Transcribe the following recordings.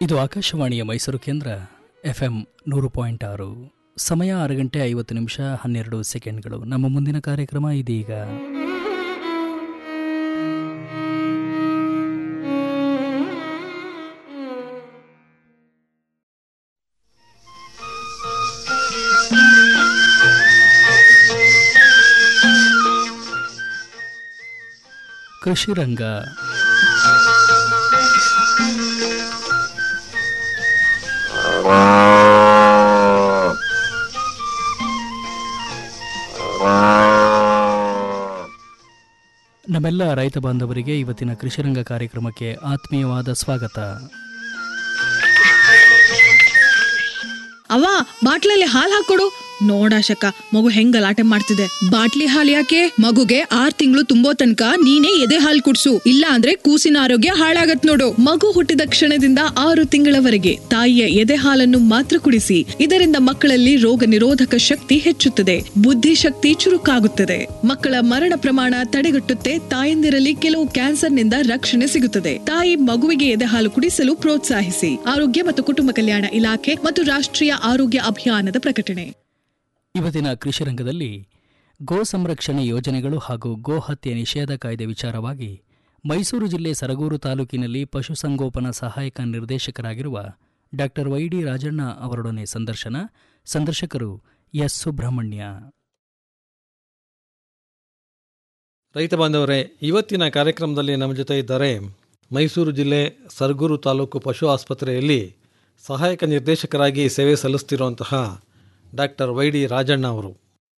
ಇದು ಆಕಾಶವಾಣಿಯ ಮೈಸೂರು ಕೇಂದ್ರ ಎಫ್ ಎಂ ನೂರು ಪಾಯಿಂಟ್ ಆರು ಸಮಯ ಆರು ಗಂಟೆ ಐವತ್ತು ನಿಮಿಷ ಹನ್ನೆರಡು ಸೆಕೆಂಡ್ಗಳು ನಮ್ಮ ಮುಂದಿನ ಕಾರ್ಯಕ್ರಮ ಇದೀಗ ಕೃಷಿ ರಂಗ ನಮ್ಮೆಲ್ಲ ರೈತ ಬಾಂಧವರಿಗೆ ಇವತ್ತಿನ ಕೃಷಿರಂಗ ಕಾರ್ಯಕ್ರಮಕ್ಕೆ ಆತ್ಮೀಯವಾದ ಸ್ವಾಗತ ಅವ್ವ ಬಾಟ್ಲಲ್ಲಿ ಹಾಲ್ ಹಾಕೊಡು ನೋಡಾಶಕ ಮಗು ಹೆಂಗ್ ಗಲಾಟೆ ಮಾಡ್ತಿದೆ ಬಾಟ್ಲಿ ಹಾಲ್ ಯಾಕೆ ಮಗುಗೆ ಆರ್ ತಿಂಗಳು ತುಂಬೋ ತನಕ ನೀನೇ ಎದೆ ಹಾಲ್ ಕುಡ್ಸು ಇಲ್ಲ ಅಂದ್ರೆ ಕೂಸಿನ ಆರೋಗ್ಯ ಹಾಳಾಗತ್ ನೋಡು ಮಗು ಹುಟ್ಟಿದ ಕ್ಷಣದಿಂದ ಆರು ತಿಂಗಳವರೆಗೆ ತಾಯಿಯ ಎದೆ ಹಾಲನ್ನು ಮಾತ್ರ ಕುಡಿಸಿ ಇದರಿಂದ ಮಕ್ಕಳಲ್ಲಿ ರೋಗ ನಿರೋಧಕ ಶಕ್ತಿ ಹೆಚ್ಚುತ್ತದೆ ಬುದ್ಧಿಶಕ್ತಿ ಚುರುಕಾಗುತ್ತದೆ ಮಕ್ಕಳ ಮರಣ ಪ್ರಮಾಣ ತಡೆಗಟ್ಟುತ್ತೆ ತಾಯಂದಿರಲ್ಲಿ ಕೆಲವು ಕ್ಯಾನ್ಸರ್ನಿಂದ ರಕ್ಷಣೆ ಸಿಗುತ್ತದೆ ತಾಯಿ ಮಗುವಿಗೆ ಎದೆ ಹಾಲು ಕುಡಿಸಲು ಪ್ರೋತ್ಸಾಹಿಸಿ ಆರೋಗ್ಯ ಮತ್ತು ಕುಟುಂಬ ಕಲ್ಯಾಣ ಇಲಾಖೆ ಮತ್ತು ರಾಷ್ಟ್ರೀಯ ಆರೋಗ್ಯ ಅಭಿಯಾನದ ಪ್ರಕಟಣೆ ಇವತ್ತಿನ ಕೃಷಿ ರಂಗದಲ್ಲಿ ಗೋ ಸಂರಕ್ಷಣೆ ಯೋಜನೆಗಳು ಹಾಗೂ ಗೋ ಹತ್ಯೆ ನಿಷೇಧ ಕಾಯ್ದೆ ವಿಚಾರವಾಗಿ ಮೈಸೂರು ಜಿಲ್ಲೆ ಸರಗೂರು ತಾಲೂಕಿನಲ್ಲಿ ಪಶುಸಂಗೋಪನಾ ಸಹಾಯಕ ನಿರ್ದೇಶಕರಾಗಿರುವ ಡಾಕ್ಟರ್ ವೈ ಡಿ ರಾಜಣ್ಣ ಅವರೊಡನೆ ಸಂದರ್ಶನ ಸಂದರ್ಶಕರು ಎಸ್ ಸುಬ್ರಹ್ಮಣ್ಯ ರೈತ ಬಾಂಧವರೇ ಇವತ್ತಿನ ಕಾರ್ಯಕ್ರಮದಲ್ಲಿ ನಮ್ಮ ಜೊತೆ ಇದ್ದಾರೆ ಮೈಸೂರು ಜಿಲ್ಲೆ ಸರಗೂರು ತಾಲೂಕು ಪಶು ಆಸ್ಪತ್ರೆಯಲ್ಲಿ ಸಹಾಯಕ ನಿರ್ದೇಶಕರಾಗಿ ಸೇವೆ ಸಲ್ಲಿಸ್ತಿರುವಂತಹ ಡಾಕ್ಟರ್ ವೈ ಡಿ ರಾಜಣ್ಣ ಅವರು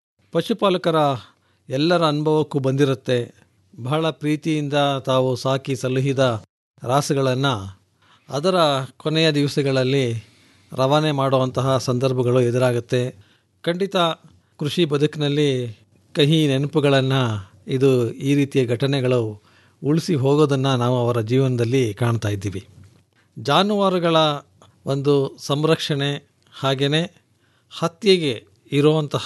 ಪಶುಪಾಲಕರ ಎಲ್ಲರ ಅನುಭವಕ್ಕೂ ಬಂದಿರುತ್ತೆ ಬಹಳ ಪ್ರೀತಿಯಿಂದ ತಾವು ಸಾಕಿ ಸಲುಹಿದ ರಾಸುಗಳನ್ನು ಅದರ ಕೊನೆಯ ದಿವಸಗಳಲ್ಲಿ ರವಾನೆ ಮಾಡುವಂತಹ ಸಂದರ್ಭಗಳು ಎದುರಾಗುತ್ತೆ ಖಂಡಿತ ಕೃಷಿ ಬದುಕಿನಲ್ಲಿ ಕಹಿ ನೆನಪುಗಳನ್ನು ಇದು ಈ ರೀತಿಯ ಘಟನೆಗಳು ಉಳಿಸಿ ಹೋಗೋದನ್ನು ನಾವು ಅವರ ಜೀವನದಲ್ಲಿ ಕಾಣ್ತಾ ಇದ್ದೀವಿ ಜಾನುವಾರುಗಳ ಒಂದು ಸಂರಕ್ಷಣೆ ಹಾಗೆಯೇ ಹತ್ಯೆಗೆ ಇರುವಂತಹ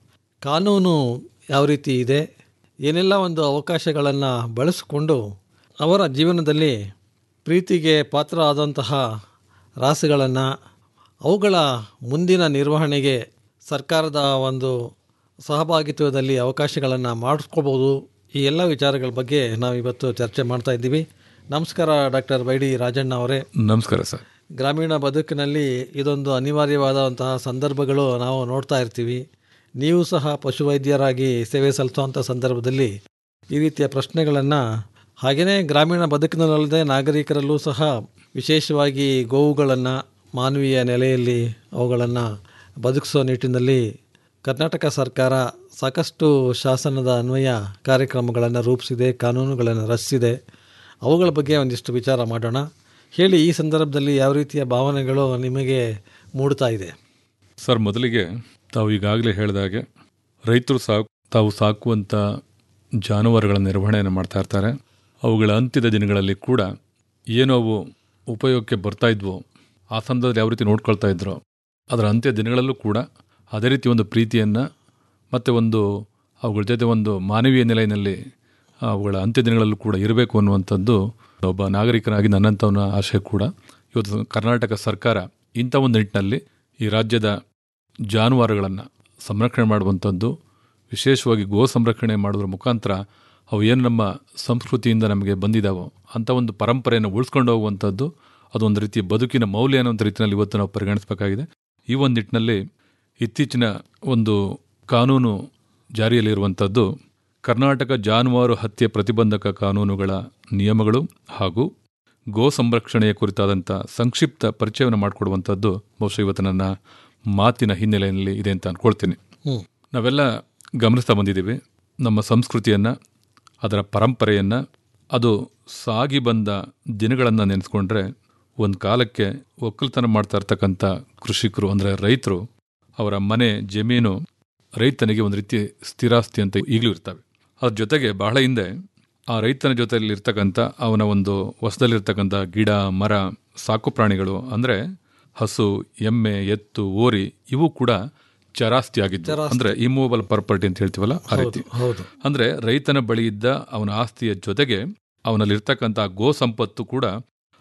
ಕಾನೂನು ಯಾವ ರೀತಿ ಇದೆ ಏನೆಲ್ಲ ಒಂದು ಅವಕಾಶಗಳನ್ನು ಬಳಸಿಕೊಂಡು ಅವರ ಜೀವನದಲ್ಲಿ ಪ್ರೀತಿಗೆ ಪಾತ್ರ ಆದಂತಹ ರಾಸುಗಳನ್ನು ಅವುಗಳ ಮುಂದಿನ ನಿರ್ವಹಣೆಗೆ ಸರ್ಕಾರದ ಒಂದು ಸಹಭಾಗಿತ್ವದಲ್ಲಿ ಅವಕಾಶಗಳನ್ನು ಮಾಡಿಸ್ಕೋಬೋದು ಈ ಎಲ್ಲ ವಿಚಾರಗಳ ಬಗ್ಗೆ ನಾವು ಇವತ್ತು ಚರ್ಚೆ ಮಾಡ್ತಾ ಇದ್ದೀವಿ ನಮಸ್ಕಾರ ಡಾಕ್ಟರ್ ವೈ ಡಿ ರಾಜಣ್ಣ ಅವರೇ ನಮಸ್ಕಾರ ಸರ್ ಗ್ರಾಮೀಣ ಬದುಕಿನಲ್ಲಿ ಇದೊಂದು ಅನಿವಾರ್ಯವಾದಂತಹ ಸಂದರ್ಭಗಳು ನಾವು ನೋಡ್ತಾ ಇರ್ತೀವಿ ನೀವು ಸಹ ಪಶುವೈದ್ಯರಾಗಿ ಸೇವೆ ಸಲ್ಲಿಸುವಂಥ ಸಂದರ್ಭದಲ್ಲಿ ಈ ರೀತಿಯ ಪ್ರಶ್ನೆಗಳನ್ನು ಹಾಗೆಯೇ ಗ್ರಾಮೀಣ ಬದುಕಿನಲ್ಲದೆ ನಾಗರಿಕರಲ್ಲೂ ಸಹ ವಿಶೇಷವಾಗಿ ಗೋವುಗಳನ್ನು ಮಾನವೀಯ ನೆಲೆಯಲ್ಲಿ ಅವುಗಳನ್ನು ಬದುಕಿಸೋ ನಿಟ್ಟಿನಲ್ಲಿ ಕರ್ನಾಟಕ ಸರ್ಕಾರ ಸಾಕಷ್ಟು ಶಾಸನದ ಅನ್ವಯ ಕಾರ್ಯಕ್ರಮಗಳನ್ನು ರೂಪಿಸಿದೆ ಕಾನೂನುಗಳನ್ನು ರಚಿಸಿದೆ ಅವುಗಳ ಬಗ್ಗೆ ಒಂದಿಷ್ಟು ವಿಚಾರ ಮಾಡೋಣ ಹೇಳಿ ಈ ಸಂದರ್ಭದಲ್ಲಿ ಯಾವ ರೀತಿಯ ಭಾವನೆಗಳು ನಿಮಗೆ ಮೂಡ್ತಾ ಇದೆ ಸರ್ ಮೊದಲಿಗೆ ತಾವು ಈಗಾಗಲೇ ಹೇಳಿದಾಗೆ ರೈತರು ಸಾಕು ತಾವು ಸಾಕುವಂಥ ಜಾನುವಾರುಗಳ ನಿರ್ವಹಣೆಯನ್ನು ಮಾಡ್ತಾ ಇರ್ತಾರೆ ಅವುಗಳ ಅಂತ್ಯದ ದಿನಗಳಲ್ಲಿ ಕೂಡ ಏನೋ ಅವು ಉಪಯೋಗಕ್ಕೆ ಬರ್ತಾ ಇದ್ವೋ ಆ ಸಂದರ್ಭದಲ್ಲಿ ಯಾವ ರೀತಿ ನೋಡ್ಕೊಳ್ತಾ ಇದ್ರೋ ಅದರ ಅಂತ್ಯ ದಿನಗಳಲ್ಲೂ ಕೂಡ ಅದೇ ರೀತಿ ಒಂದು ಪ್ರೀತಿಯನ್ನು ಮತ್ತು ಒಂದು ಅವುಗಳ ಜೊತೆ ಒಂದು ಮಾನವೀಯ ನೆಲೆಯಲ್ಲಿ ಅವುಗಳ ಅಂತ್ಯ ದಿನಗಳಲ್ಲೂ ಕೂಡ ಇರಬೇಕು ಅನ್ನುವಂಥದ್ದು ಒಬ್ಬ ನಾಗರಿಕನಾಗಿ ನನ್ನಂಥವನ ಆಶೆ ಕೂಡ ಇವತ್ತು ಕರ್ನಾಟಕ ಸರ್ಕಾರ ಇಂಥ ಒಂದು ನಿಟ್ಟಿನಲ್ಲಿ ಈ ರಾಜ್ಯದ ಜಾನುವಾರುಗಳನ್ನು ಸಂರಕ್ಷಣೆ ಮಾಡುವಂಥದ್ದು ವಿಶೇಷವಾಗಿ ಗೋ ಸಂರಕ್ಷಣೆ ಮಾಡೋದ್ರ ಮುಖಾಂತರ ಅವು ಏನು ನಮ್ಮ ಸಂಸ್ಕೃತಿಯಿಂದ ನಮಗೆ ಬಂದಿದ್ದಾವೋ ಅಂಥ ಒಂದು ಪರಂಪರೆಯನ್ನು ಉಳಿಸ್ಕೊಂಡು ಹೋಗುವಂಥದ್ದು ಅದೊಂದು ರೀತಿಯ ಬದುಕಿನ ಮೌಲ್ಯ ಅನ್ನೋ ರೀತಿಯಲ್ಲಿ ಇವತ್ತು ನಾವು ಪರಿಗಣಿಸಬೇಕಾಗಿದೆ ಈ ಒಂದು ನಿಟ್ಟಿನಲ್ಲಿ ಇತ್ತೀಚಿನ ಒಂದು ಕಾನೂನು ಜಾರಿಯಲ್ಲಿರುವಂಥದ್ದು ಕರ್ನಾಟಕ ಜಾನುವಾರು ಹತ್ಯೆ ಪ್ರತಿಬಂಧಕ ಕಾನೂನುಗಳ ನಿಯಮಗಳು ಹಾಗೂ ಗೋ ಸಂರಕ್ಷಣೆಯ ಕುರಿತಾದಂಥ ಸಂಕ್ಷಿಪ್ತ ಪರಿಚಯವನ್ನು ಮಾಡಿಕೊಡುವಂಥದ್ದು ಬಹುಶಃ ಇವತ್ತು ನನ್ನ ಮಾತಿನ ಹಿನ್ನೆಲೆಯಲ್ಲಿ ಇದೆ ಅಂತ ಅಂದ್ಕೊಳ್ತೀನಿ ಹ್ಮ್. ನಾವೆಲ್ಲ ಗಮನಿಸ್ತಾ ಬಂದಿದ್ದೀವಿ ನಮ್ಮ ಸಂಸ್ಕೃತಿಯನ್ನು ಅದರ ಪರಂಪರೆಯನ್ನು ಅದು ಸಾಗಿ ಬಂದ ದಿನಗಳನ್ನು ನೆನೆಸ್ಕೊಂಡ್ರೆ ಒಂದು ಕಾಲಕ್ಕೆ ಒಕ್ಕಲ್ತನ ಮಾಡ್ತಾ ಇರ್ತಕ್ಕಂಥ ಕೃಷಿಕರು ಅಂದರೆ ರೈತರು ಅವರ ಮನೆ ಜಮೀನು ರೈತನಿಗೆ ಒಂದು ರೀತಿ ಸ್ಥಿರಾಸ್ತಿ ಅಂತ ಈಗಲೂ ಇರ್ತವೆ ಅದ್ರ ಜೊತೆಗೆ ಬಹಳ ಹಿಂದೆ ಆ ರೈತನ ಜೊತೆಯಲ್ಲಿ ಇರ್ತಕ್ಕಂಥ ಅವನ ಒಂದು ಹೊಸದಲ್ಲಿರ್ತಕ್ಕಂಥ ಗಿಡ ಮರ ಸಾಕು ಪ್ರಾಣಿಗಳು ಅಂದರೆ ಹಸು ಎಮ್ಮೆ ಎತ್ತು ಓರಿ ಇವು ಕೂಡ ಚರಾಸ್ತಿ ಆಗಿದ್ದು ಅಂದ್ರೆ ಇಮೂವಬಲ್ ಪ್ರಾಪರ್ಟಿ ಅಂತ ಹೇಳ್ತೀವಲ್ಲ ಆ ರೀತಿ ಹೌದು ಅಂದ್ರೆ ರೈತನ ಬಳಿ ಇದ್ದ ಅವನ ಆಸ್ತಿಯ ಜೊತೆಗೆ ಅವನಲ್ಲಿರ್ತಕ್ಕಂಥ ಗೋ ಸಂಪತ್ತು ಕೂಡ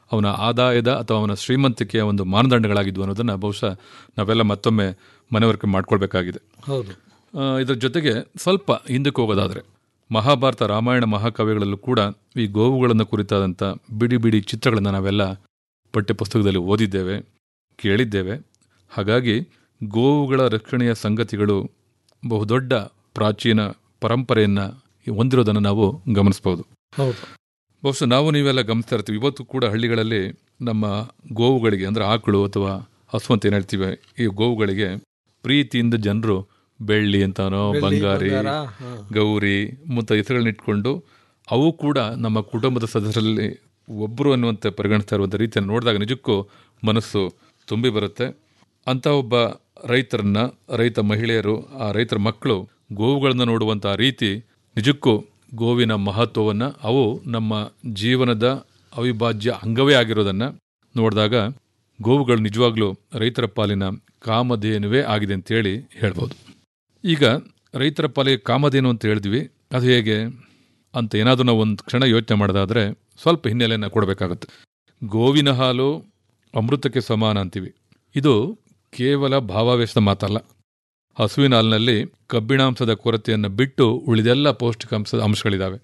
ಅವನ ಆದಾಯದ ಅಥವಾ ಅವನ ಶ್ರೀಮಂತಿಕೆಯ ಒಂದು ಮಾನದಂಡಗಳಾಗಿದ್ವು ಅನ್ನೋದನ್ನು ಬಹುಶಃ ನಾವೆಲ್ಲ ಮತ್ತೊಮ್ಮೆ ಮನವರಿಕೆ ಮಾಡ್ಕೊಳ್ಬೇಕಾಗಿದೆ ಹೌದು ಆ, ಇದರ ಜೊತೆಗೆ ಸ್ವಲ್ಪ ಹಿಂದಕ್ಕೆ ಹೋಗೋದಾದರೆ ಮಹಾಭಾರತ ರಾಮಾಯಣ ಮಹಾಕಾವ್ಯಗಳಲ್ಲೂ ಕೂಡ ಈ ಗೋವುಗಳನ್ನು ಕುರಿತಾದಂಥ ಬಿಡಿ ಬಿಡಿ ಚಿತ್ರಗಳನ್ನು ನಾವೆಲ್ಲ ಪಠ್ಯಪುಸ್ತಕದಲ್ಲಿ ಓದಿದ್ದೇವೆ ಕೇಳಿದ್ದೇವೆ ಹಾಗಾಗಿ ಗೋವುಗಳ ರಕ್ಷಣೆಯ ಸಂಗತಿಗಳು ಬಹುದೊಡ್ಡ ಪ್ರಾಚೀನ ಪರಂಪರೆಯನ್ನು ಹೊಂದಿರೋದನ್ನು ನಾವು ಗಮನಿಸ್ಬೋದು ಹೌದು ಬಹುಶಃ ನಾವು ನೀವೆಲ್ಲ ಗಮನಿಸ್ತಾ ಇರ್ತೀವಿ ಇವತ್ತು ಕೂಡ ಹಳ್ಳಿಗಳಲ್ಲಿ ನಮ್ಮ ಗೋವುಗಳಿಗೆ ಅಂದರೆ ಆಕಳು ಅಥವಾ ಹಸು ಅಂತ ಏನು ಹೇಳ್ತೀವಿ ಈ ಗೋವುಗಳಿಗೆ ಪ್ರೀತಿಯಿಂದ ಜನರು ಬೆಳ್ಳಿ ಅಂತಾನೋ ಬಂಗಾರಿ ಬಂಗಾರ, ಹಾ. ಗೌರಿ ಮುಂತ ಹೆಸರುಗಳನ್ನ ಇಟ್ಕೊಂಡು ಅವು ಕೂಡ ನಮ್ಮ ಕುಟುಂಬದ ಸದಸ್ಯರಲ್ಲಿ ಒಬ್ಬರು ಅನ್ನುವಂತೆ ಪರಿಗಣಿಸ್ತಾ ಇರುವಂಥ ರೀತಿಯನ್ನು ನೋಡಿದಾಗ ನಿಜಕ್ಕೂ ಮನಸ್ಸು ತುಂಬಿ ಬರುತ್ತೆ ಅಂಥ ಒಬ್ಬ ರೈತರನ್ನ ರೈತ ಮಹಿಳೆಯರು ಆ ರೈತರ ಮಕ್ಕಳು ಗೋವುಗಳನ್ನು ನೋಡುವಂಥ ರೀತಿ ನಿಜಕ್ಕೂ ಗೋವಿನ ಮಹತ್ವವನ್ನು ಅವು ನಮ್ಮ ಜೀವನದ ಅವಿಭಾಜ್ಯ ಅಂಗವೇ ಆಗಿರೋದನ್ನು ನೋಡಿದಾಗ ಗೋವುಗಳು ನಿಜವಾಗ್ಲೂ ರೈತರ ಪಾಲಿನ ಕಾಮಧೇನುವೇ ಆಗಿದೆ ಅಂತೇಳಿ ಹೇಳ್ಬೋದು ಈಗ ರೈತರ ಪಾಲಿಗೆ ಕಾಮಧೇನು ಅಂತ ಹೇಳಿದ್ವಿ ಅದು ಹೇಗೆ ಅಂತ ಏನಾದರೂ ನಾವು ಒಂದು ಕ್ಷಣ ಯೋಚನೆ ಮಾಡೋದಾದರೆ ಸ್ವಲ್ಪ ಹಿನ್ನೆಲೆಯನ್ನು ಕೊಡಬೇಕಾಗುತ್ತೆ ಗೋವಿನ ಹಾಲು ಅಮೃತಕ್ಕೆ ಸಮಾನ ಅಂತೀವಿ ಇದು ಕೇವಲ ಭಾವಾವೇಶದ ಮಾತಲ್ಲ ಹಸುವಿನ ಹಾಲಿನಲ್ಲಿ ಕಬ್ಬಿಣಾಂಶದ ಕೊರತೆಯನ್ನು ಬಿಟ್ಟು ಉಳಿದೆಲ್ಲ ಪೌಷ್ಟಿಕಾಂಶದ ಅಂಶಗಳಿದ್ದಾವೆ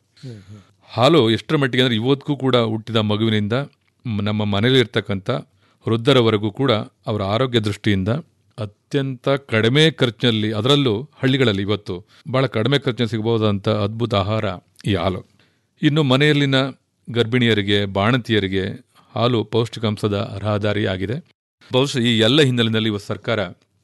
ಹಾಲು ಎಷ್ಟರ ಮಟ್ಟಿಗೆ ಅಂದರೆ ಇವತ್ತಿಗೂ ಕೂಡ ಹುಟ್ಟಿದ ಮಗುವಿನಿಂದ ಮ್- ನಮ್ಮ ಮನೆಯಲ್ಲಿ ಇರ್ತಕ್ಕಂಥ ವೃದ್ಧರವರೆಗೂ ಕೂಡ ಅವರ ಆರೋಗ್ಯ ದೃಷ್ಟಿಯಿಂದ ಅತ್ಯಂತ ಕಡಿಮೆ ಖರ್ಚಿನಲ್ಲಿ ಅದರಲ್ಲೂ ಹಳ್ಳಿಗಳಲ್ಲಿ ಇವತ್ತು ಬಹಳ ಕಡಿಮೆ ಖರ್ಚಿನಲ್ಲಿ ಸಿಗಬಹುದಂಥ ಅದ್ಭುತ ಆಹಾರ ಈ ಹಾಲು ಇನ್ನು ಮನೆಯಲ್ಲಿನ ಗರ್ಭಿಣಿಯರಿಗೆ ಬಾಣತಿಯರಿಗೆ ಹಾಲು ಪೌಷ್ಟಿಕಾಂಶದ ರಹದಾರಿ ಆಗಿದೆ ಬಹುಶಃ ಈ ಎಲ್ಲ ಹಿನ್ನೆಲೆಯಲ್ಲಿ ಇವತ್ತು ಸರ್ಕಾರ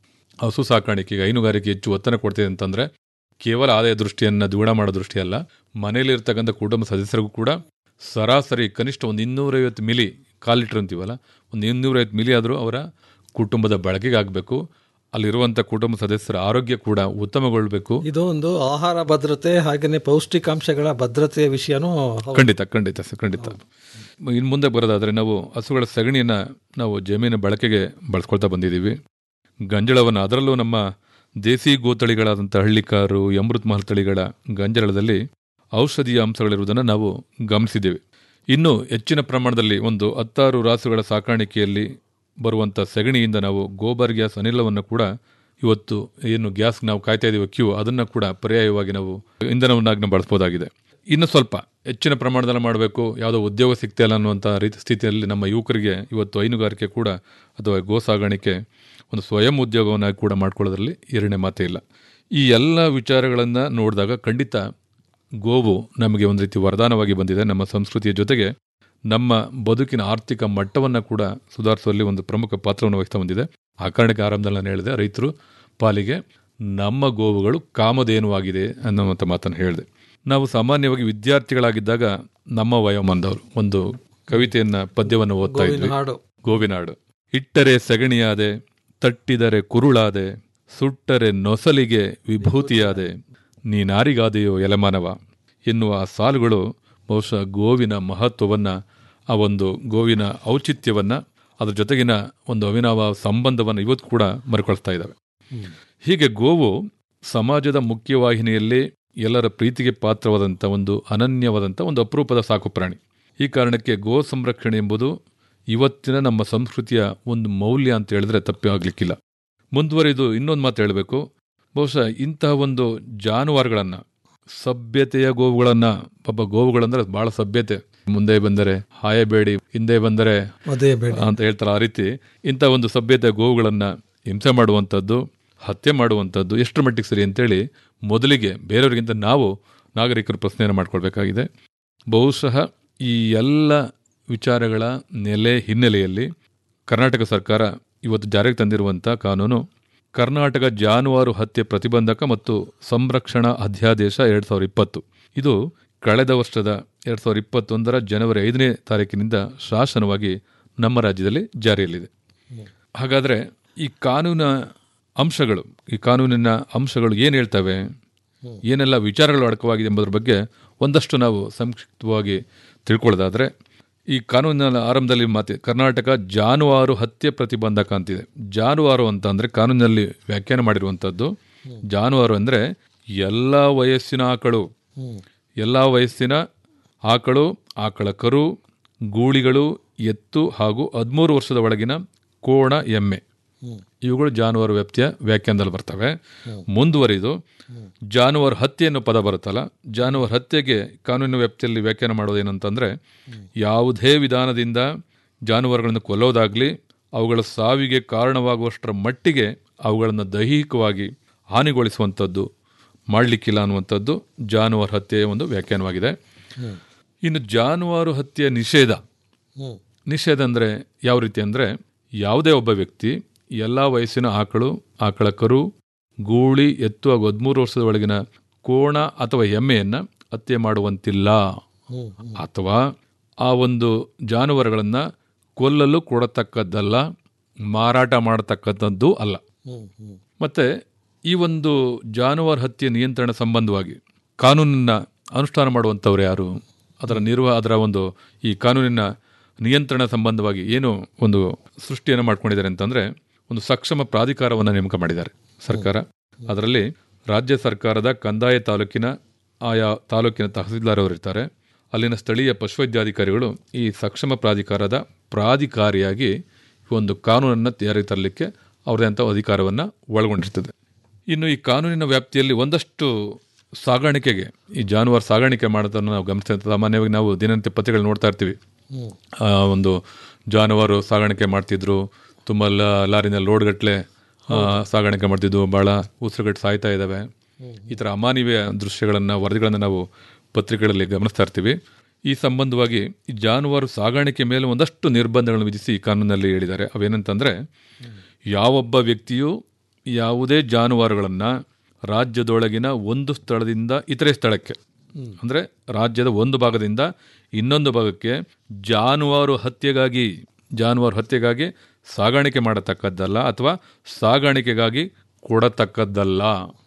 ಹಸು ಸಾಕಾಣಿಕೆಗೆ ಹೈನುಗಾರಿಕೆ ಹೆಚ್ಚು ಒತ್ತಡ ಕೊಡ್ತಿದೆ ಅಂತಂದ್ರೆ ಕೇವಲ ಆದಾಯ ದೃಷ್ಟಿಯನ್ನು ದ್ವಿಗುಣ ಮಾಡೋ ದೃಷ್ಟಿ ಅಲ್ಲ ಮನೆಯಲ್ಲಿರ್ತಕ್ಕಂಥ ಕುಟುಂಬ ಸದಸ್ಯರಿಗೂ ಕೂಡ ಸರಾಸರಿ ಕನಿಷ್ಠ ಒಂದು ಇನ್ನೂರೈವತ್ತು ಮಿಲಿ ಕಾಲು ಲೀಟರ್ ಅಂತೀವಲ್ಲ ಒಂದು ಇನ್ನೂರೈವತ್ತು ಮಿಲಿ ಆದರೂ ಅವರ ಕುಟುಂಬದ ಬಳಕೆಗೆ ಆಗಬೇಕು ಅಲ್ಲಿರುವಂಥ ಕುಟುಂಬ ಸದಸ್ಯರ ಆರೋಗ್ಯ ಕೂಡ ಉತ್ತಮಗೊಳ್ಳಬೇಕು ಇದು ಒಂದು ಆಹಾರ ಭದ್ರತೆ ಹಾಗೆಯೇ ಪೌಷ್ಟಿಕಾಂಶಗಳ ಭದ್ರತೆಯ ವಿಷಯನೂ ಹೌದು. ಖಂಡಿತ ಖಂಡಿತ ಸರ್ ಖಂಡಿತ ಇನ್ನು ಮುಂದೆ ಬರೋದಾದರೆ ನಾವು ಹಸುಗಳ ಸಗಣಿಯನ್ನು ನಾವು ಜಮೀನು ಬಳಕೆಗೆ ಬಳಸ್ಕೊಳ್ತಾ ಬಂದಿದ್ದೀವಿ ಗಂಜಳವನ್ನು ಅದರಲ್ಲೂ ನಮ್ಮ ದೇಸಿ ಗೋತಳಿಗಳಾದಂಥ ಹಳ್ಳಿಕಾರು ಅಮೃತ್ ಮಹಲ್ ತಳಿಗಳ ಗಂಜಳದಲ್ಲಿ ಔಷಧೀಯ ಅಂಶಗಳಿರುವುದನ್ನು ನಾವು ಗಮನಿಸಿದ್ದೇವೆ ಇನ್ನು ಹೆಚ್ಚಿನ ಪ್ರಮಾಣದಲ್ಲಿ ಒಂದು ಹತ್ತಾರು ರಾಸುಗಳ ಸಾಕಾಣಿಕೆಯಲ್ಲಿ ಬರುವಂಥ ಸಗಣಿಯಿಂದ ನಾವು ಗೋಬರ್ ಗ್ಯಾಸ್ ಅನಿಲವನ್ನು ಕೂಡ ಇವತ್ತು ಏನು ಗ್ಯಾಸ್ ನಾವು ಕಾಯ್ತಾ ಇದ್ದೀವಿ ಕ್ಯೂ ಅದನ್ನು ಕೂಡ ಪರ್ಯಾಯವಾಗಿ ನಾವು ಇಂಧನವನ್ನಾಗಿ ನಾವು ಬಳಸ್ಬೋದಾಗಿದೆ ಇನ್ನು ಸ್ವಲ್ಪ ಹೆಚ್ಚಿನ ಪ್ರಮಾಣದಲ್ಲಿ ಮಾಡಬೇಕು ಯಾವುದೋ ಉದ್ಯೋಗ ಸಿಗ್ತಾ ಇಲ್ಲ ಅನ್ನುವಂಥ ರೀತಿ ಸ್ಥಿತಿಯಲ್ಲಿ ನಮ್ಮ ಯುವಕರಿಗೆ ಇವತ್ತು ಹೈನುಗಾರಿಕೆ ಕೂಡ ಅಥವಾ ಗೋ ಸಾಗಾಣಿಕೆ ಒಂದು ಸ್ವಯಂ ಉದ್ಯೋಗವನ್ನಾಗಿ ಕೂಡ ಮಾಡ್ಕೊಳ್ಳೋದ್ರಲ್ಲಿ ಎರಡನೇ ಮಾತೇ ಇಲ್ಲ ಈ ಎಲ್ಲ ವಿಚಾರಗಳನ್ನು ನೋಡಿದಾಗ ಖಂಡಿತ ಗೋವು ನಮಗೆ ಒಂದು ರೀತಿ ವರದಾನವಾಗಿ ಬಂದಿದೆ ನಮ್ಮ ಸಂಸ್ಕೃತಿಯ ಜೊತೆಗೆ ನಮ್ಮ ಬದುಕಿನ ಆರ್ಥಿಕ ಮಟ್ಟವನ್ನು ಕೂಡ ಸುಧಾರಿಸುವಲ್ಲಿ ಒಂದು ಪ್ರಮುಖ ಪಾತ್ರವನ್ನು ವಹಿಸ್ತಾ ಬಂದಿದೆ ಆ ಕಾರಣಕ್ಕೆ ಆರಂಭದಲ್ಲಿ ನಾನು ಹೇಳಿದೆ ರೈತರು ಪಾಲಿಗೆ ನಮ್ಮ ಗೋವುಗಳು ಕಾಮಧೇನುವಾಗಿದೆ ಅನ್ನುವಂಥ ಮಾತನ್ನು ಹೇಳಿದೆ ನಾವು ಸಾಮಾನ್ಯವಾಗಿ ವಿದ್ಯಾರ್ಥಿಗಳಾಗಿದ್ದಾಗ ನಮ್ಮ ವಯೋಮಾನದವರು ಒಂದು ಕವಿತೆಯನ್ನ ಪದ್ಯವನ್ನು ಓದ್ತಾ ಗೋವಿನ ಇದ್ವಿ ಹಾಡು ಗೋವಿನಾಡು ಇಟ್ಟರೆ ಸಗಣಿಯಾದೆ ತಟ್ಟಿದರೆ ಕುರುಳಾದೆ ಸುಟ್ಟರೆ ನೊಸಲಿಗೆ ವಿಭೂತಿಯಾದೆ ನೀನಾರಿಗಾದೆಯೋ ಎಲೆಮಾನವ ಎನ್ನುವ ಆ ಸಾಲುಗಳು ಬಹುಶಃ ಗೋವಿನ ಮಹತ್ವವನ್ನು ಆ ಒಂದು ಗೋವಿನ ಔಚಿತ್ಯವನ್ನು ಅದ್ರ ಜೊತೆಗಿನ ಒಂದು ಅವಿನಾವ ಸಂಬಂಧವನ್ನು ಇವತ್ತು ಕೂಡ ಮರುಕಳಿಸ್ತಾ ಇದ್ದಾವೆ ಹೀಗೆ ಗೋವು ಸಮಾಜದ ಮುಖ್ಯವಾಹಿನಿಯಲ್ಲಿ ಎಲ್ಲರ ಪ್ರೀತಿಗೆ ಪಾತ್ರವಾದಂಥ ಒಂದು ಅನನ್ಯವಾದಂಥ ಒಂದು ಅಪರೂಪದ ಸಾಕು ಪ್ರಾಣಿ ಈ ಕಾರಣಕ್ಕೆ ಗೋ ಸಂರಕ್ಷಣೆ ಎಂಬುದು ಇವತ್ತಿನ ನಮ್ಮ ಸಂಸ್ಕೃತಿಯ ಒಂದು ಮೌಲ್ಯ ಅಂತ ಹೇಳಿದ್ರೆ ತಪ್ಪೇ ಆಗಲಿಕ್ಕಿಲ್ಲ ಮುಂದುವರಿದು ಇನ್ನೊಂದು ಮಾತು ಹೇಳಬೇಕು ಬಹುಶಃ ಇಂತಹ ಒಂದು ಜಾನುವಾರುಗಳನ್ನು ಸಭ್ಯತೆಯ ಗೋವುಗಳನ್ನು ಪಾಪ ಗೋವುಗಳಂದ್ರೆ ಬಹಳ ಸಭ್ಯತೆ ಮುಂದೆ ಬಂದರೆ ಹಾಯಬೇಡಿ ಹಿಂದೆ ಬಂದರೆ ಅದೇ ಬೇಡ ಅಂತ ಹೇಳ್ತಾರೆ ಆ ರೀತಿ ಇಂಥ ಒಂದು ಸಭ್ಯತೆ ಗೋವುಗಳನ್ನು ಹಿಂಸೆ ಮಾಡುವಂಥದ್ದು ಹತ್ಯೆ ಮಾಡುವಂಥದ್ದು ಎಷ್ಟು ಮಟ್ಟಿಗೆ ಸರಿ ಅಂತೇಳಿ ಮೊದಲಿಗೆ ಬೇರೆಯವರಿಗಿಂತ ನಾವು ನಾಗರಿಕರು ಪ್ರಶ್ನೆಯನ್ನು ಮಾಡ್ಕೊಳ್ಬೇಕಾಗಿದೆ ಬಹುಶಃ ಈ ಎಲ್ಲ ವಿಚಾರಗಳ ನೆಲೆ ಹಿನ್ನೆಲೆಯಲ್ಲಿ ಕರ್ನಾಟಕ ಸರ್ಕಾರ ಇವತ್ತು ಜಾರಿಗೆ ತಂದಿರುವಂಥ ಕಾನೂನು ಕರ್ನಾಟಕ ಜಾನುವಾರು ಹತ್ಯೆ ಪ್ರತಿಬಂಧಕ ಮತ್ತು ಸಂರಕ್ಷಣಾ ಅಧ್ಯಾದೇಶ ಎರಡು ಸಾವಿರದ ಇಪ್ಪತ್ತು ಇದು ಕಳೆದ ವರ್ಷದ ಎರಡು ಸಾವಿರದ ಇಪ್ಪತ್ತೊಂದರ ಜನವರಿ ಐದನೇ ತಾರೀಕಿನಿಂದ ಶಾಸನವಾಗಿ ನಮ್ಮ ರಾಜ್ಯದಲ್ಲಿ ಜಾರಿಯಲ್ಲಿದೆ ಹಾಗಾದರೆ ಈ ಕಾನೂನ ಅಂಶಗಳು ಈ ಕಾನೂನಿನ ಅಂಶಗಳು ಏನು ಹೇಳ್ತವೆ ಏನೆಲ್ಲ ವಿಚಾರಗಳು ಅಡಕವಾಗಿದೆ ಎಂಬುದರ ಬಗ್ಗೆ ಒಂದಷ್ಟು ನಾವು ಸಂಕ್ಷಿಪ್ತವಾಗಿ ತಿಳ್ಕೊಳ್ಳೋದಾದರೆ ಈ ಕಾನೂನಿನ ಆರಂಭದಲ್ಲಿ ಮಾತಿ ಕರ್ನಾಟಕ ಜಾನುವಾರು ಹತ್ಯೆ ಪ್ರತಿಬಂಧಕ ಅಂತಿದೆ ಜಾನುವಾರು ಅಂತ ಅಂದರೆ ಕಾನೂನಿನಲ್ಲಿ ವ್ಯಾಖ್ಯಾನ ಮಾಡಿರುವಂಥದ್ದು ಜಾನುವಾರು ಅಂದರೆ ಎಲ್ಲ ವಯಸ್ಸಿನ ಆಕಳು ಎಲ್ಲ ವಯಸ್ಸಿನ ಆಕಳು ಆಕಳ ಕರು ಗೂಳಿಗಳು ಎತ್ತು ಹಾಗೂ ಹದಿಮೂರು ವರ್ಷದ ಒಳಗಿನ ಕೋಣ ಎಮ್ಮೆ ಇವುಗಳು ಜಾನುವಾರು ವ್ಯಾಪ್ತಿಯ ವ್ಯಾಖ್ಯಾನದಲ್ಲಿ ಬರ್ತವೆ ಮುಂದುವರಿದು ಜಾನುವಾರು ಹತ್ಯೆ ಅನ್ನೋ ಪದ ಬರುತ್ತಲ್ಲ ಜಾನುವಾರು ಹತ್ಯೆಗೆ ಕಾನೂನಿನ ವ್ಯಾಪ್ತಿಯಲ್ಲಿ ವ್ಯಾಖ್ಯಾನ ಮಾಡೋದೇನಂತಂದ್ರೆ ಯಾವುದೇ ವಿಧಾನದಿಂದ ಜಾನುವಾರುಗಳನ್ನು ಕೊಲ್ಲೋದಾಗ್ಲಿ ಅವುಗಳ ಸಾವಿಗೆ ಕಾರಣವಾಗುವಷ್ಟರ ಮಟ್ಟಿಗೆ ಅವುಗಳನ್ನು ದೈಹಿಕವಾಗಿ ಹಾನಿಗೊಳಿಸುವಂಥದ್ದು ಮಾಡಲಿಕ್ಕಿಲ್ಲ ಅನ್ನುವಂಥದ್ದು ಜಾನುವಾರು ಹತ್ಯೆಯ ಒಂದು ವ್ಯಾಖ್ಯಾನವಾಗಿದೆ ಇನ್ನು ಜಾನುವಾರು ಹತ್ಯೆ ನಿಷೇಧ ನಿಷೇಧ ಅಂದರೆ ಯಾವ ರೀತಿ ಅಂದರೆ ಯಾವುದೇ ಒಬ್ಬ ವ್ಯಕ್ತಿ ಎಲ್ಲ ವಯಸ್ಸಿನ ಆಕಳು ಆಕಳ ಕರು ಗೂಳಿ ಎತ್ತು ಹಾಗೂ ಹದಿಮೂರು ವರ್ಷದ ಒಳಗಿನ ಕೋಣ ಅಥವಾ ಎಮ್ಮೆಯನ್ನು ಹತ್ಯೆ ಮಾಡುವಂತಿಲ್ಲ ಅಥವಾ ಆ ಒಂದು ಜಾನುವಾರುಗಳನ್ನು ಕೊಲ್ಲಲು ಕೊಡತಕ್ಕದ್ದಲ್ಲ ಮಾರಾಟ ಮಾಡತಕ್ಕಂಥದ್ದು ಅಲ್ಲ ಮತ್ತೆ ಈ ಒಂದು ಜಾನುವಾರು ಹತ್ಯೆ ನಿಯಂತ್ರಣ ಸಂಬಂಧವಾಗಿ ಕಾನೂನನ್ನ ಅನುಷ್ಠಾನ ಮಾಡುವಂಥವ್ರು ಯಾರು ಅದರ ನಿರ್ವ ಅದರ ಒಂದು ಈ ಕಾನೂನಿನ ನಿಯಂತ್ರಣ ಸಂಬಂಧವಾಗಿ ಏನು ಒಂದು ಸೃಷ್ಟಿಯನ್ನು ಮಾಡ್ಕೊಂಡಿದ್ದಾರೆ ಅಂತಂದ್ರೆ ಒಂದು ಸಕ್ಷಮ ಪ್ರಾಧಿಕಾರವನ್ನು ನೇಮಕ ಮಾಡಿದ್ದಾರೆ ಸರ್ಕಾರ ಅದರಲ್ಲಿ ರಾಜ್ಯ ಸರ್ಕಾರದ ಕಂದಾಯ ತಾಲೂಕಿನ ಆಯಾ ತಾಲೂಕಿನ ತಹಸೀಲ್ದಾರ್ ಅವರು ಇರ್ತಾರೆ ಅಲ್ಲಿನ ಸ್ಥಳೀಯ ಪಶುವೈದ್ಯಾಧಿಕಾರಿಗಳು ಈ ಸಕ್ಷಮ ಪ್ರಾಧಿಕಾರದ ಪ್ರಾಧಿಕಾರಿಯಾಗಿ ಈ ಒಂದು ಕಾನೂನನ್ನು ಜಾರಿ ತರಲಿಕ್ಕೆ ಅವ್ರದೇ ಅಂತ ಅಧಿಕಾರವನ್ನು ಒಳಗೊಂಡಿರ್ತದೆ ಇನ್ನು ಈ ಕಾನೂನಿನ ವ್ಯಾಪ್ತಿಯಲ್ಲಿ ಒಂದಷ್ಟು ಸಾಗಾಣಿಕೆಗೆ ಈ ಜಾನುವಾರು ಸಾಗಾಣಿಕೆ ಮಾಡೋದನ್ನು ನಾವು ಗಮನಿಸ್ತೇವೆ ಸಾಮಾನ್ಯವಾಗಿ ನಾವು ದಿನನಿತ್ಯ ಪತ್ರಿಕೆಗಳು ನೋಡ್ತಾ ಇರ್ತೀವಿ ಆ, ಒಂದು ಜಾನುವಾರು ಸಾಗಾಣಿಕೆ ಮಾಡ್ತಿದ್ರು ತುಂಬ ಲಾರಿನಲ್ಲಿ ಲೋಡ್ಗಟ್ಲೆ ಆ, ಸಾಗಾಣಿಕೆ ಮಾಡ್ತಿದ್ವು ಭಾಳ ಉಸಿರುಗಟ್ಟು ಸಾಯ್ತಾ ಇದ್ದಾವೆ ಈ ಥರ ಅಮಾನವೀಯ ದೃಶ್ಯಗಳನ್ನು ವರದಿಗಳನ್ನು ನಾವು ಪತ್ರಿಕೆಗಳಲ್ಲಿ ಗಮನಿಸ್ತಾ ಇರ್ತೀವಿ ಈ ಸಂಬಂಧವಾಗಿ ಈ ಜಾನುವಾರು ಸಾಗಾಣಿಕೆ ಮೇಲೆ ಒಂದಷ್ಟು ನಿರ್ಬಂಧಗಳನ್ನು ವಿಧಿಸಿ ಈ ಕಾನೂನಲ್ಲಿ ಹೇಳಿದ್ದಾರೆ ಅವೇನಂತಂದರೆ ಯಾವೊಬ್ಬ ವ್ಯಕ್ತಿಯು ಯಾವುದೇ ಜಾನುವಾರುಗಳನ್ನು ರಾಜ್ಯದೊಳಗಿನ ಒಂದು ಸ್ಥಳದಿಂದ ಇತರೆ ಸ್ಥಳಕ್ಕೆ ಅಂದರೆ ರಾಜ್ಯದ ಒಂದು ಭಾಗದಿಂದ ಇನ್ನೊಂದು ಭಾಗಕ್ಕೆ ಜಾನುವಾರು ಹತ್ಯೆಗಾಗಿ ಜಾನುವಾರು ಹತ್ಯೆಗಾಗಿ ಸಾಗಾಣಿಕೆ ಮಾಡತಕ್ಕದ್ದಲ್ಲ ಅಥವಾ ಸಾಗಾಣಿಕೆಗಾಗಿ ಕೊಡತಕ್ಕದ್ದಲ್ಲ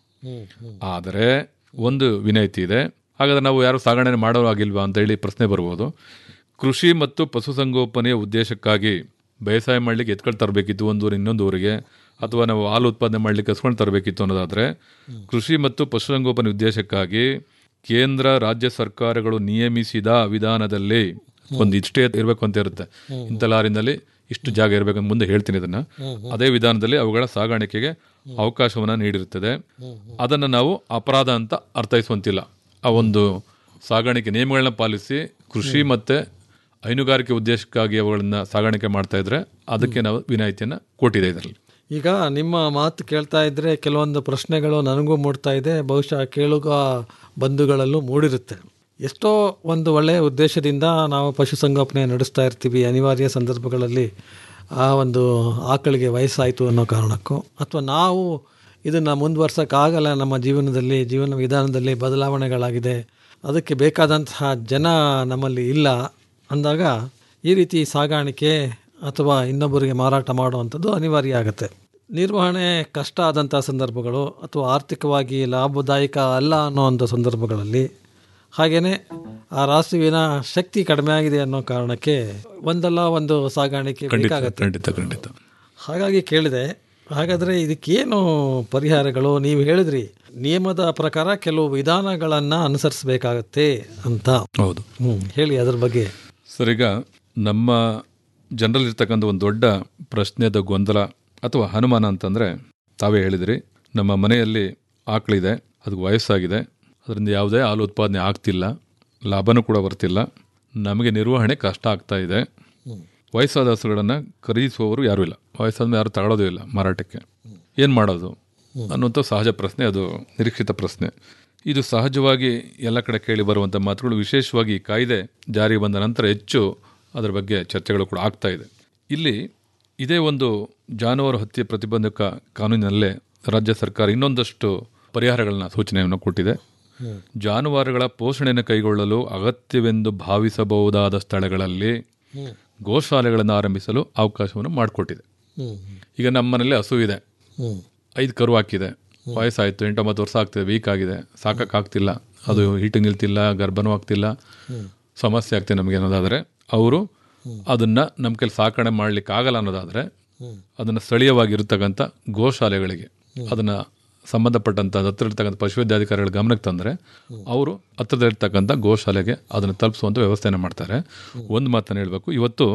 ಆದರೆ ಒಂದು ವಿನಾಯಿತಿ ಇದೆ ಹಾಗಾದ್ರೆ ನಾವು ಯಾರು ಸಾಗಣೆ ಮಾಡೋವಾಗಿಲ್ವಾ ಅಂತ ಹೇಳಿ ಪ್ರಶ್ನೆ ಬರ್ಬೋದು ಕೃಷಿ ಮತ್ತು ಪಶುಸಂಗೋಪನೆಯ ಉದ್ದೇಶಕ್ಕಾಗಿ ಬೇಸಾಯ ಮಾಡಲಿಕ್ಕೆ ಎತ್ಕೊಂಡು ತರಬೇಕಿತ್ತು ಒಂದು ಊರು ಇನ್ನೊಂದು ಊರಿಗೆ ಅಥವಾ ನಾವು ಹಾಲು ಉತ್ಪಾದನೆ ಮಾಡಲಿಕ್ಕೆ ಹಸ್ಕೊಂಡು ತರಬೇಕಿತ್ತು ಅನ್ನೋದಾದರೆ ಕೃಷಿ ಮತ್ತು ಪಶುಸಂಗೋಪನೆ ಉದ್ದೇಶಕ್ಕಾಗಿ ಕೇಂದ್ರ ರಾಜ್ಯ ಸರ್ಕಾರಗಳು ನಿಯಮಿಸಿದ ವಿಧಾನದಲ್ಲಿ ಒಂದು ಇಷ್ಟೇ ಇರಬೇಕು ಅಂತ ಇರುತ್ತೆ ಇಂಥ ಲಾರಿನಲ್ಲಿ ಇಷ್ಟು ಜಾಗ ಇರಬೇಕಂತ ಮುಂದೆ ಹೇಳ್ತೀನಿ ಇದನ್ನ ಅದೇ ವಿಧಾನದಲ್ಲಿ ಅವುಗಳ ಸಾಗಾಣಿಕೆಗೆ ಅವಕಾಶವನ್ನು ನೀಡಿರುತ್ತದೆ ಅದನ್ನು ನಾವು ಅಪರಾಧ ಅಂತ ಅರ್ಥೈಸುವಂತಿಲ್ಲ ಆ ಒಂದು ಸಾಗಾಣಿಕೆ ನಿಯಮಗಳನ್ನ ಪಾಲಿಸಿ ಕೃಷಿ ಮತ್ತೆ ಹೈನುಗಾರಿಕೆ ಉದ್ದೇಶಕ್ಕಾಗಿ ಅವುಗಳನ್ನ ಸಾಗಾಣಿಕೆ ಮಾಡ್ತಾ ಇದ್ರೆ ಅದಕ್ಕೆ ನಾವು ವಿನಾಯಿತಿಯನ್ನು ಕೊಟ್ಟಿದೆ ಇದರಲ್ಲಿ ಈಗ ನಿಮ್ಮ ಮಾತು ಕೇಳ್ತಾ ಇದ್ರೆ ಕೆಲವೊಂದು ಪ್ರಶ್ನೆಗಳು ನನಗೂ ಮೂಡ್ತಾ ಇದೆ ಬಹುಶಃ ಕೇಳುಗ ಬಂಧುಗಳಲ್ಲೂ ಮೂಡಿರುತ್ತೆ ಎಷ್ಟೋ ಒಂದು ಒಳ್ಳೆಯ ಉದ್ದೇಶದಿಂದ ನಾವು ಪಶುಸಂಗೋಪನೆ ನಡೆಸ್ತಾ ಇರ್ತೀವಿ ಅನಿವಾರ್ಯ ಸಂದರ್ಭಗಳಲ್ಲಿ ಆ ಒಂದು ಆಕಳಿಗೆ ವಯಸ್ಸಾಯಿತು ಅನ್ನೋ ಕಾರಣಕ್ಕೂ ಅಥವಾ ನಾವು ಇದನ್ನು ಮುಂದುವರ್ಸೋಕ್ಕಾಗಲ್ಲ ನಮ್ಮ ಜೀವನದಲ್ಲಿ ಜೀವನ ವಿಧಾನದಲ್ಲಿ ಬದಲಾವಣೆಗಳಾಗಿದೆ ಅದಕ್ಕೆ ಬೇಕಾದಂತಹ ಜನ ನಮ್ಮಲ್ಲಿ ಇಲ್ಲ ಅಂದಾಗ ಈ ರೀತಿ ಸಾಗಾಣಿಕೆ ಅಥವಾ ಇನ್ನೊಬ್ಬರಿಗೆ ಮಾರಾಟ ಮಾಡುವಂಥದ್ದು ಅನಿವಾರ್ಯ ಆಗುತ್ತೆ ನಿರ್ವಹಣೆ ಕಷ್ಟ ಆದಂಥ ಸಂದರ್ಭಗಳು ಅಥವಾ ಆರ್ಥಿಕವಾಗಿ ಲಾಭದಾಯಕ ಅಲ್ಲ ಅನ್ನೋ ಒಂದು ಸಂದರ್ಭಗಳಲ್ಲಿ ಹಾಗೆಯೇ ಆ ರಾಸುವಿನ ಶಕ್ತಿ ಕಡಿಮೆ ಆಗಿದೆ ಅನ್ನೋ ಕಾರಣಕ್ಕೆ ಒಂದಲ್ಲ ಒಂದು ಸಾಗಾಣಿಕೆ ಖಂಡಿತ ಬೇಕಾಗತ್ತೆ ಖಂಡಿತ ಖಂಡಿತ ಹಾಗಾಗಿ ಕೇಳಿದೆ ಹಾಗಾದರೆ ಇದಕ್ಕೇನು ಪರಿಹಾರಗಳು ನೀವು ಹೇಳಿದ್ರಿ ನಿಯಮದ ಪ್ರಕಾರ ಕೆಲವು ವಿಧಾನಗಳನ್ನು ಅನುಸರಿಸಬೇಕಾಗತ್ತೆ ಅಂತ ಹೌದು ಹ್ಞೂ ಹೇಳಿ ಅದ್ರ ಬಗ್ಗೆ ಸರ್ ಈಗ ನಮ್ಮ ಜನರಲ್ಲಿರ್ತಕ್ಕಂಥ ಒಂದು ದೊಡ್ಡ ಪ್ರಶ್ನೆದ ಗೊಂದಲ ಅಥವಾ ಅನುಮಾನ ಅಂತಂದರೆ ತಾವೇ ಹೇಳಿದ್ರಿ ನಮ್ಮ ಮನೆಯಲ್ಲಿ ಆಕಳಿದೆ ಅದಕ್ಕೆ ವಯಸ್ಸಾಗಿದೆ ಅದರಿಂದ ಯಾವುದೇ ಹಾಲು ಉತ್ಪಾದನೆ ಆಗ್ತಿಲ್ಲ ಲಾಭನೂ ಕೂಡ ಬರ್ತಿಲ್ಲ ನಮಗೆ ನಿರ್ವಹಣೆ ಕಷ್ಟ ಆಗ್ತಾ ಇದೆ ವಯಸ್ಸಾದ ಹಸುಗಳನ್ನು ಖರೀದಿಸುವವರು ಯಾರೂ ಇಲ್ಲ ವಯಸ್ಸಾದ ಯಾರು ತಗೊಳ್ಳೋದು ಇಲ್ಲ ಮಾರಾಟಕ್ಕೆ ಏನು ಮಾಡೋದು ಅನ್ನುವಂಥ ಸಹಜ ಪ್ರಶ್ನೆ ಅದು ನಿರೀಕ್ಷಿತ ಪ್ರಶ್ನೆ ಇದು ಸಹಜವಾಗಿ ಎಲ್ಲ ಕಡೆ ಕೇಳಿ ಬರುವಂಥ ಮಾತುಗಳು ವಿಶೇಷವಾಗಿ ಈ ಕಾಯ್ದೆ ಜಾರಿಗೆ ಬಂದ ನಂತರ ಹೆಚ್ಚು ಅದರ ಬಗ್ಗೆ ಚರ್ಚೆಗಳು ಕೂಡ ಆಗ್ತಾ ಇದೆ ಇಲ್ಲಿ ಇದೇ ಒಂದು ಜಾನುವಾರು ಹತ್ಯೆ ಪ್ರತಿಬಂಧಕ ಕಾನೂನಿನಲ್ಲೇ ರಾಜ್ಯ ಸರ್ಕಾರ ಇನ್ನೊಂದಷ್ಟು ಪರಿಹಾರಗಳನ್ನ ಸೂಚನೆಯನ್ನು ಕೊಟ್ಟಿದೆ ಜಾನುವಾರುಗಳ ಪೋಷಣೆಯನ್ನು ಕೈಗೊಳ್ಳಲು ಅಗತ್ಯವೆಂದು ಭಾವಿಸಬಹುದಾದ ಸ್ಥಳಗಳಲ್ಲಿ ಗೋಶಾಲೆಗಳನ್ನು ಆರಂಭಿಸಲು ಅವಕಾಶವನ್ನು ಮಾಡಿಕೊಟ್ಟಿದೆ ಈಗ ನಮ್ಮ ಮನೇಲಿ ಹಸು ಇದೆ ಐದು ಕರು ಹಾಕಿದೆ ವಯಸ್ಸಾಯಿತು ಎಂಟೊಂಬತ್ತು ವರ್ಷ ಆಗ್ತಿದೆ ವೀಕ್ ಆಗಿದೆ ಸಾಕಾಗ್ತಿಲ್ಲ ಅದು ಹೀಟಿಂಗ್ ನಿಲ್ತಿಲ್ಲ ಗರ್ಭನೂ ಆಗ್ತಿಲ್ಲ ಸಮಸ್ಯೆ ಆಗ್ತಿದೆ ನಮಗೆ ಅನ್ನೋದಾದರೆ ಅವರು ಅದನ್ನ ನಮ್ಮ ಕೈಲಿ ಸಾಕಣೆ ಮಾಡ್ಲಿಕ್ಕೆ ಆಗಲ್ಲ ಅನ್ನೋದಾದರೆ ಅದನ್ನು ಸ್ಥಳೀಯವಾಗಿರ್ತಕ್ಕಂಥ ಗೋಶಾಲೆಗಳಿಗೆ ಅದನ್ನ ಸಂಬಂಧಪಟ್ಟಂತ ಹತ್ರ ಇರ್ತಕ್ಕಂಥ ಪಶುವೈದ್ಯಾಧಿಕಾರಿಗಳ ಗಮನಕ್ಕೆ ತಂದರೆ ಅವರು ಹತ್ರದಲ್ಲಿರ್ತಕ್ಕಂಥ ಗೋಶಾಲೆಗೆ ಅದನ್ನು ತಲುಪಿಸುವಂಥ ವ್ಯವಸ್ಥೆಯನ್ನು ಮಾಡ್ತಾರೆ ಒಂದು ಮಾತನ್ನು ಹೇಳಬೇಕು ಇವತ್ತು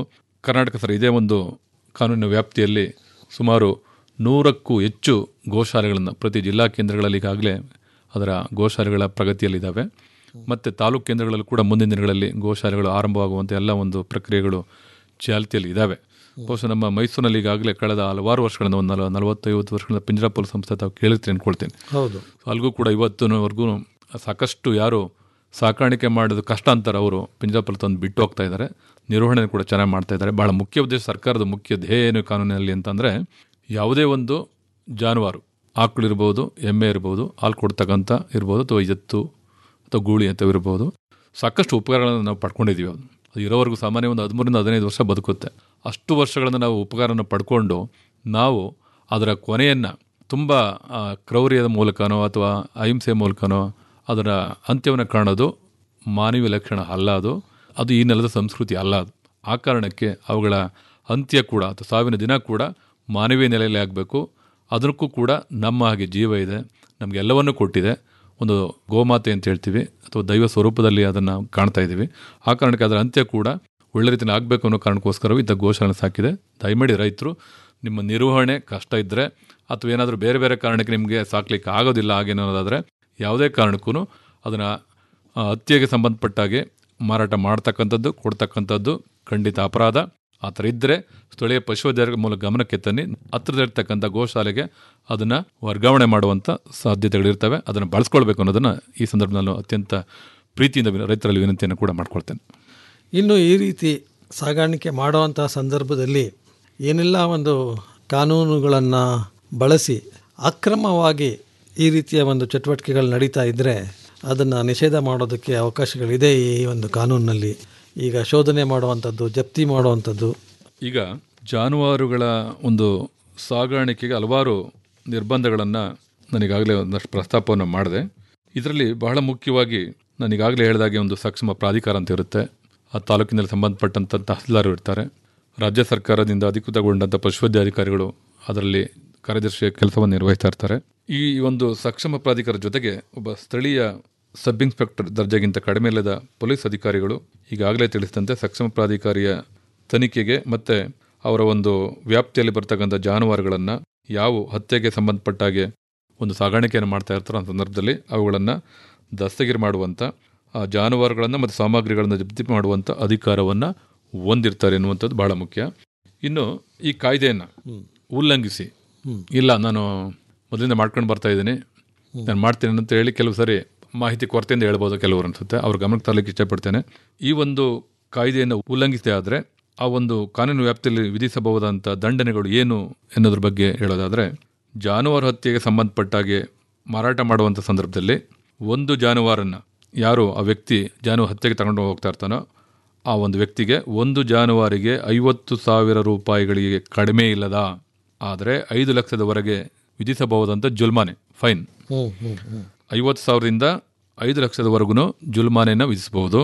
ಕರ್ನಾಟಕ ಸರ್ ಇದೇ ಒಂದು ಕಾನೂನಿನ ವ್ಯಾಪ್ತಿಯಲ್ಲಿ ಸುಮಾರು ನೂರಕ್ಕೂ ಹೆಚ್ಚು ಗೋಶಾಲೆಗಳನ್ನು ಪ್ರತಿ ಜಿಲ್ಲಾ ಕೇಂದ್ರಗಳಲ್ಲಿ ಈಗಾಗಲೇ ಅದರ ಗೋಶಾಲೆಗಳ ಪ್ರಗತಿಯಲ್ಲಿದ್ದಾವೆ ಮತ್ತು ತಾಲೂಕು ಕೇಂದ್ರಗಳಲ್ಲೂ ಕೂಡ ಮುಂದಿನ ದಿನಗಳಲ್ಲಿ ಗೋಶಾಲೆಗಳು ಆರಂಭವಾಗುವಂಥ ಎಲ್ಲ ಒಂದು ಪ್ರಕ್ರಿಯೆಗಳು ಚಾಲ್ತಿಯಲ್ಲಿ ಇದ್ದಾವೆ ಬಹುಶಃ ನಮ್ಮ ಮೈಸೂರಿನಲ್ಲಿ ಈಗಾಗಲೇ ಕಳೆದ ಹಲವಾರು ವರ್ಷಗಳಿಂದ ಒಂದು ನಲ ನಲವತ್ತೈವತ್ತು ವರ್ಷಗಳಿಂದ ಪಿಂಜರಾಪುರ ಸಂಸ್ಥೆ ತಾವು ಕೇಳಿರ್ತೀನಿ ಅನ್ಕೊಳ್ತೀನಿ ಹೌದು ಅಲ್ಲಿಗೂ ಕೂಡ ಇವತ್ತಿನವರೆಗೂ ಸಾಕಷ್ಟು ಯಾರು ಸಾಕಾಣಿಕೆ ಮಾಡೋದು ಕಷ್ಟ ಅಂತಾರೆ ಅವರು ಪಿಂಜರಾಪುರ ತಂದು ಬಿಟ್ಟು ಹೋಗ್ತಾ ಇದ್ದಾರೆ ನಿರ್ವಹಣೆ ಕೂಡ ಚೆನ್ನಾಗಿ ಮಾಡ್ತಾ ಇದ್ದಾರೆ ಭಾಳ ಮುಖ್ಯ ಉದ್ದೇಶ ಸರ್ಕಾರದ ಮುಖ್ಯ ಧ್ಯೇಯ ಏನು ಕಾನೂನಿನಲ್ಲಿ ಅಂತಂದರೆ ಯಾವುದೇ ಒಂದು ಜಾನುವಾರು ಆಕಳು ಇರ್ಬೋದು ಎಮ್ಮೆ ಇರ್ಬೋದು ಹಾಲು ಕೊಡ್ತಕ್ಕಂಥ ಇರ್ಬೋದು ಅಥವಾ ಎತ್ತು ಅಥವಾ ಗೂಳಿ ಅಂತ ಇರ್ಬೋದು ಸಾಕಷ್ಟು ಉಪಕಾರಗಳನ್ನು ನಾವು ಪಡ್ಕೊಂಡಿದ್ದೀವಿ ಅದು ಅದು ಇರೋವರೆಗೂ ಸಾಮಾನ್ಯ ಒಂದು ಹದಿಮೂರಿಂದ ಹದಿನೈದು ವರ್ಷ ಬದುಕುತ್ತೆ ಅಷ್ಟು ವರ್ಷಗಳನ್ನು ನಾವು ಉಪಕಾರನ ಪಡ್ಕೊಂಡು ನಾವು ಅದರ ಕೊನೆಯನ್ನು ತುಂಬ ಆ, ಕ್ರೌರ್ಯದ ಮೂಲಕನೋ ಅಥವಾ ಅಹಿಂಸೆ ಮೂಲಕನೋ ಅದರ ಅಂತ್ಯವನ್ನು ಕಾಣೋದು ಮಾನವೀಯ ಲಕ್ಷಣ ಅಲ್ಲ ಅದು ಅದು ಈ ನೆಲದ ಸಂಸ್ಕೃತಿ ಅಲ್ಲ ಅದು ಆ ಕಾರಣಕ್ಕೆ ಅವುಗಳ ಅಂತ್ಯ ಕೂಡ ಅಥವಾ ಸಾವಿನ ದಿನ ಕೂಡ ಮಾನವೀಯ ನೆಲೆಯಲ್ಲಿ ಆಗಬೇಕು ಅದಕ್ಕೂ ಕೂಡ ನಮ್ಮ ಹಾಗೆ ಜೀವ ಇದೆ ನಮಗೆಲ್ಲವನ್ನೂ ಕೊಟ್ಟಿದೆ ಒಂದು ಗೋಮಾತೆ ಅಂತ ಹೇಳ್ತೀವಿ ಅಥವಾ ದೈವ ಸ್ವರೂಪದಲ್ಲಿ ಅದನ್ನು ಕಾಣ್ತಾ ಇದ್ದೀವಿ ಆ ಕಾರಣಕ್ಕೆ ಅದರ ಅಂತ್ಯ ಕೂಡ ಒಳ್ಳೆ ರೀತಿಯಲ್ಲಿ ಆಗಬೇಕು ಅನ್ನೋ ಕಾರಣಕ್ಕೋಸ್ಕರವೂ ಇದ್ದ ಗೋಶಾಲೆ ಸಾಕಿದೆ ದಯಮಾಡಿ ರೈತರು ನಿಮ್ಮ ನಿರ್ವಹಣೆ ಕಷ್ಟ ಇದ್ದರೆ ಅಥವಾ ಏನಾದರೂ ಬೇರೆ ಬೇರೆ ಕಾರಣಕ್ಕೆ ನಿಮಗೆ ಸಾಕ್ಲಿಕ್ಕೆ ಆಗೋದಿಲ್ಲ ಹಾಗೇನೋದಾದರೆ ಯಾವುದೇ ಕಾರಣಕ್ಕೂ ಅದನ್ನು ಹತ್ಯೆಗೆ ಸಂಬಂಧಪಟ್ಟಾಗೆ ಮಾರಾಟ ಮಾಡ್ತಕ್ಕಂಥದ್ದು ಕೊಡ್ತಕ್ಕಂಥದ್ದು ಖಂಡಿತ ಅಪರಾಧ ಆ ಥರ ಇದ್ದರೆ ಸ್ಥಳೀಯ ಪಶುವೈದ್ಯರ ಮೂಲಕ ಗಮನಕ್ಕೆ ತನ್ನಿ ಹತ್ತಿರದಲ್ಲಿರ್ತಕ್ಕಂಥ ಗೋಶಾಲೆಗೆ ಅದನ್ನು ವರ್ಗಾವಣೆ ಮಾಡುವಂಥ ಸಾಧ್ಯತೆಗಳಿರ್ತವೆ ಅದನ್ನು ಬಳಸ್ಕೊಳ್ಬೇಕು ಅನ್ನೋದನ್ನು ಈ ಸಂದರ್ಭದಲ್ಲಿ ನಾನು ಅತ್ಯಂತ ಪ್ರೀತಿಯಿಂದ ವಿನ- ರೈತರಲ್ಲಿ ವಿನಂತಿಯನ್ನು ಕೂಡ ಮಾಡ್ಕೊಳ್ತೇನೆ ಇನ್ನು ಈ ರೀತಿ ಸಾಗಾಣಿಕೆ ಮಾಡುವಂಥ ಸಂದರ್ಭದಲ್ಲಿ ಏನೆಲ್ಲ ಒಂದು ಕಾನೂನುಗಳನ್ನು ಬಳಸಿ ಅಕ್ರಮವಾಗಿ ಈ ರೀತಿಯ ಒಂದು ಚಟುವಟಿಕೆಗಳು ನಡೀತಾ ಇದ್ದರೆ ಅದನ್ನು ನಿಷೇಧ ಮಾಡೋದಕ್ಕೆ ಅವಕಾಶಗಳಿದೆ ಈ ಒಂದು ಕಾನೂನಿನಲ್ಲಿ ಈಗ ಶೋಧನೆ ಮಾಡುವಂಥದ್ದು ಜಪ್ತಿ ಮಾಡುವಂಥದ್ದು ಈಗ ಜಾನುವಾರುಗಳ ಒಂದು ಸಾಗಾಣಿಕೆಗೆ ಹಲವಾರು ನಿರ್ಬಂಧಗಳನ್ನು ನಾನೀಗಾಗಲೇ ಒಂದಷ್ಟು ಪ್ರಸ್ತಾಪವನ್ನು ಮಾಡಿದೆ ಇದರಲ್ಲಿ ಬಹಳ ಮುಖ್ಯವಾಗಿ ನಾನೀಗಾಗಲೇ ಹೇಳಿದಾಗೆ ಒಂದು ಸಕ್ಷಮ ಪ್ರಾಧಿಕಾರ ಅಂತ ಇರುತ್ತೆ ಆ ತಾಲೂಕಿನಲ್ಲಿ ಸಂಬಂಧಪಟ್ಟಂಥ ತಹಸೀಲ್ದಾರರು ಇರ್ತಾರೆ ರಾಜ್ಯ ಸರ್ಕಾರದಿಂದ ಅಧಿಕೃತಗೊಂಡಂಥ ಪಶುವೈದ್ಯಾಧಿಕಾರಿಗಳು ಅದರಲ್ಲಿ ಕಾರ್ಯದರ್ಶಿಯ ಕೆಲಸವನ್ನು ನಿರ್ವಹಿಸ್ತಾ ಇರ್ತಾರೆ ಈ ಒಂದು ಸಕ್ಷಮ ಪ್ರಾಧಿಕಾರ ಜೊತೆಗೆ ಒಬ್ಬ ಸ್ಥಳೀಯ ಸಬ್ ಇನ್ಸ್ಪೆಕ್ಟರ್ ದರ್ಜೆಗಿಂತ ಕಡಿಮೆ ಇಲ್ಲದ ಪೊಲೀಸ್ ಅಧಿಕಾರಿಗಳು ಈಗಾಗಲೇ ತಿಳಿಸಿದಂತೆ ಸಕ್ಷಮ ಪ್ರಾಧಿಕಾರಿಯ ತನಿಖೆಗೆ ಮತ್ತು ಅವರ ಒಂದು ವ್ಯಾಪ್ತಿಯಲ್ಲಿ ಬರ್ತಕ್ಕಂಥ ಜಾನುವಾರುಗಳನ್ನು ಯಾವ ಹತ್ಯೆಗೆ ಸಂಬಂಧಪಟ್ಟಾಗೆ ಒಂದು ಸಾಗಾಣಿಕೆಯನ್ನು ಮಾಡ್ತಾ ಇರ್ತಾರೋ ಆ ಸಂದರ್ಭದಲ್ಲಿ ಅವುಗಳನ್ನು ದಸ್ತಗಿರಿ ಮಾಡುವಂಥ ಆ ಜಾನುವಾರುಗಳನ್ನು ಮತ್ತು ಸಾಮಗ್ರಿಗಳನ್ನು ಜಪ್ತಿ ಮಾಡುವಂಥ ಅಧಿಕಾರವನ್ನು ಹೊಂದಿರ್ತಾರೆ ಎನ್ನುವಂಥದ್ದು ಬಹಳ ಮುಖ್ಯ ಇನ್ನು ಈ ಕಾಯ್ದೆಯನ್ನು ಉಲ್ಲಂಘಿಸಿ ಇಲ್ಲ ನಾನು ಮೊದಲಿಂದ ಮಾಡ್ಕೊಂಡು ಬರ್ತಾ ಇದ್ದೀನಿ ನಾನು ಮಾಡ್ತೀನಿ ಅಂತ ಹೇಳಿ ಕೆಲವು ಸರಿ ಮಾಹಿತಿ ಕೊರತೆಯಿಂದ ಹೇಳ್ಬೋದು ಕೆಲವರು ಅನ್ಸುತ್ತೆ ಅವ್ರ ಗಮನಕ್ಕೆ ತರಲಿಕ್ಕೆ ಇಷ್ಟಪಡ್ತೇನೆ ಈ ಒಂದು ಕಾಯ್ದೆಯನ್ನು ಉಲ್ಲಂಘಿಸಿದೆ ಆದರೆ ಆ ಒಂದು ಕಾನೂನು ವ್ಯಾಪ್ತಿಯಲ್ಲಿ ವಿಧಿಸಬಹುದಾದಂಥ ದಂಡನೆಗಳು ಏನು ಎನ್ನುವುದ್ರ ಬಗ್ಗೆ ಹೇಳೋದಾದರೆ ಜಾನುವಾರು ಹತ್ಯೆಗೆ ಸಂಬಂಧಪಟ್ಟಾಗೆ ಮಾರಾಟ ಮಾಡುವಂಥ ಸಂದರ್ಭದಲ್ಲಿ ಒಂದು ಜಾನುವಾರನ್ನು ಯಾರು ಆ ವ್ಯಕ್ತಿ ಜಾನುವಾರು ಹತ್ಯೆಗೆ ತಗೊಂಡು ಹೋಗ್ತಾ ಇರ್ತಾನೋ ಆ ಒಂದು ವ್ಯಕ್ತಿಗೆ ಒಂದು ಜಾನುವಾರಿಗೆ ಐವತ್ತು ಸಾವಿರ ರೂಪಾಯಿಗಳಿಗೆ ಕಡಿಮೆ ಇಲ್ಲದ ಆದರೆ ಐದು ಲಕ್ಷದವರೆಗೆ ವಿಧಿಸಬಹುದಂತ ಜುಲ್ಮಾನೆ ಫೈನ್ ಹ್ಞೂ ಹ್ಞೂ ಹ್ಞೂ ಐವತ್ತು ಸಾವಿರದಿಂದ ಐದು ಲಕ್ಷದವರೆಗೂ ಜುಲ್ಮಾನೆಯನ್ನು ವಿಧಿಸಬಹುದು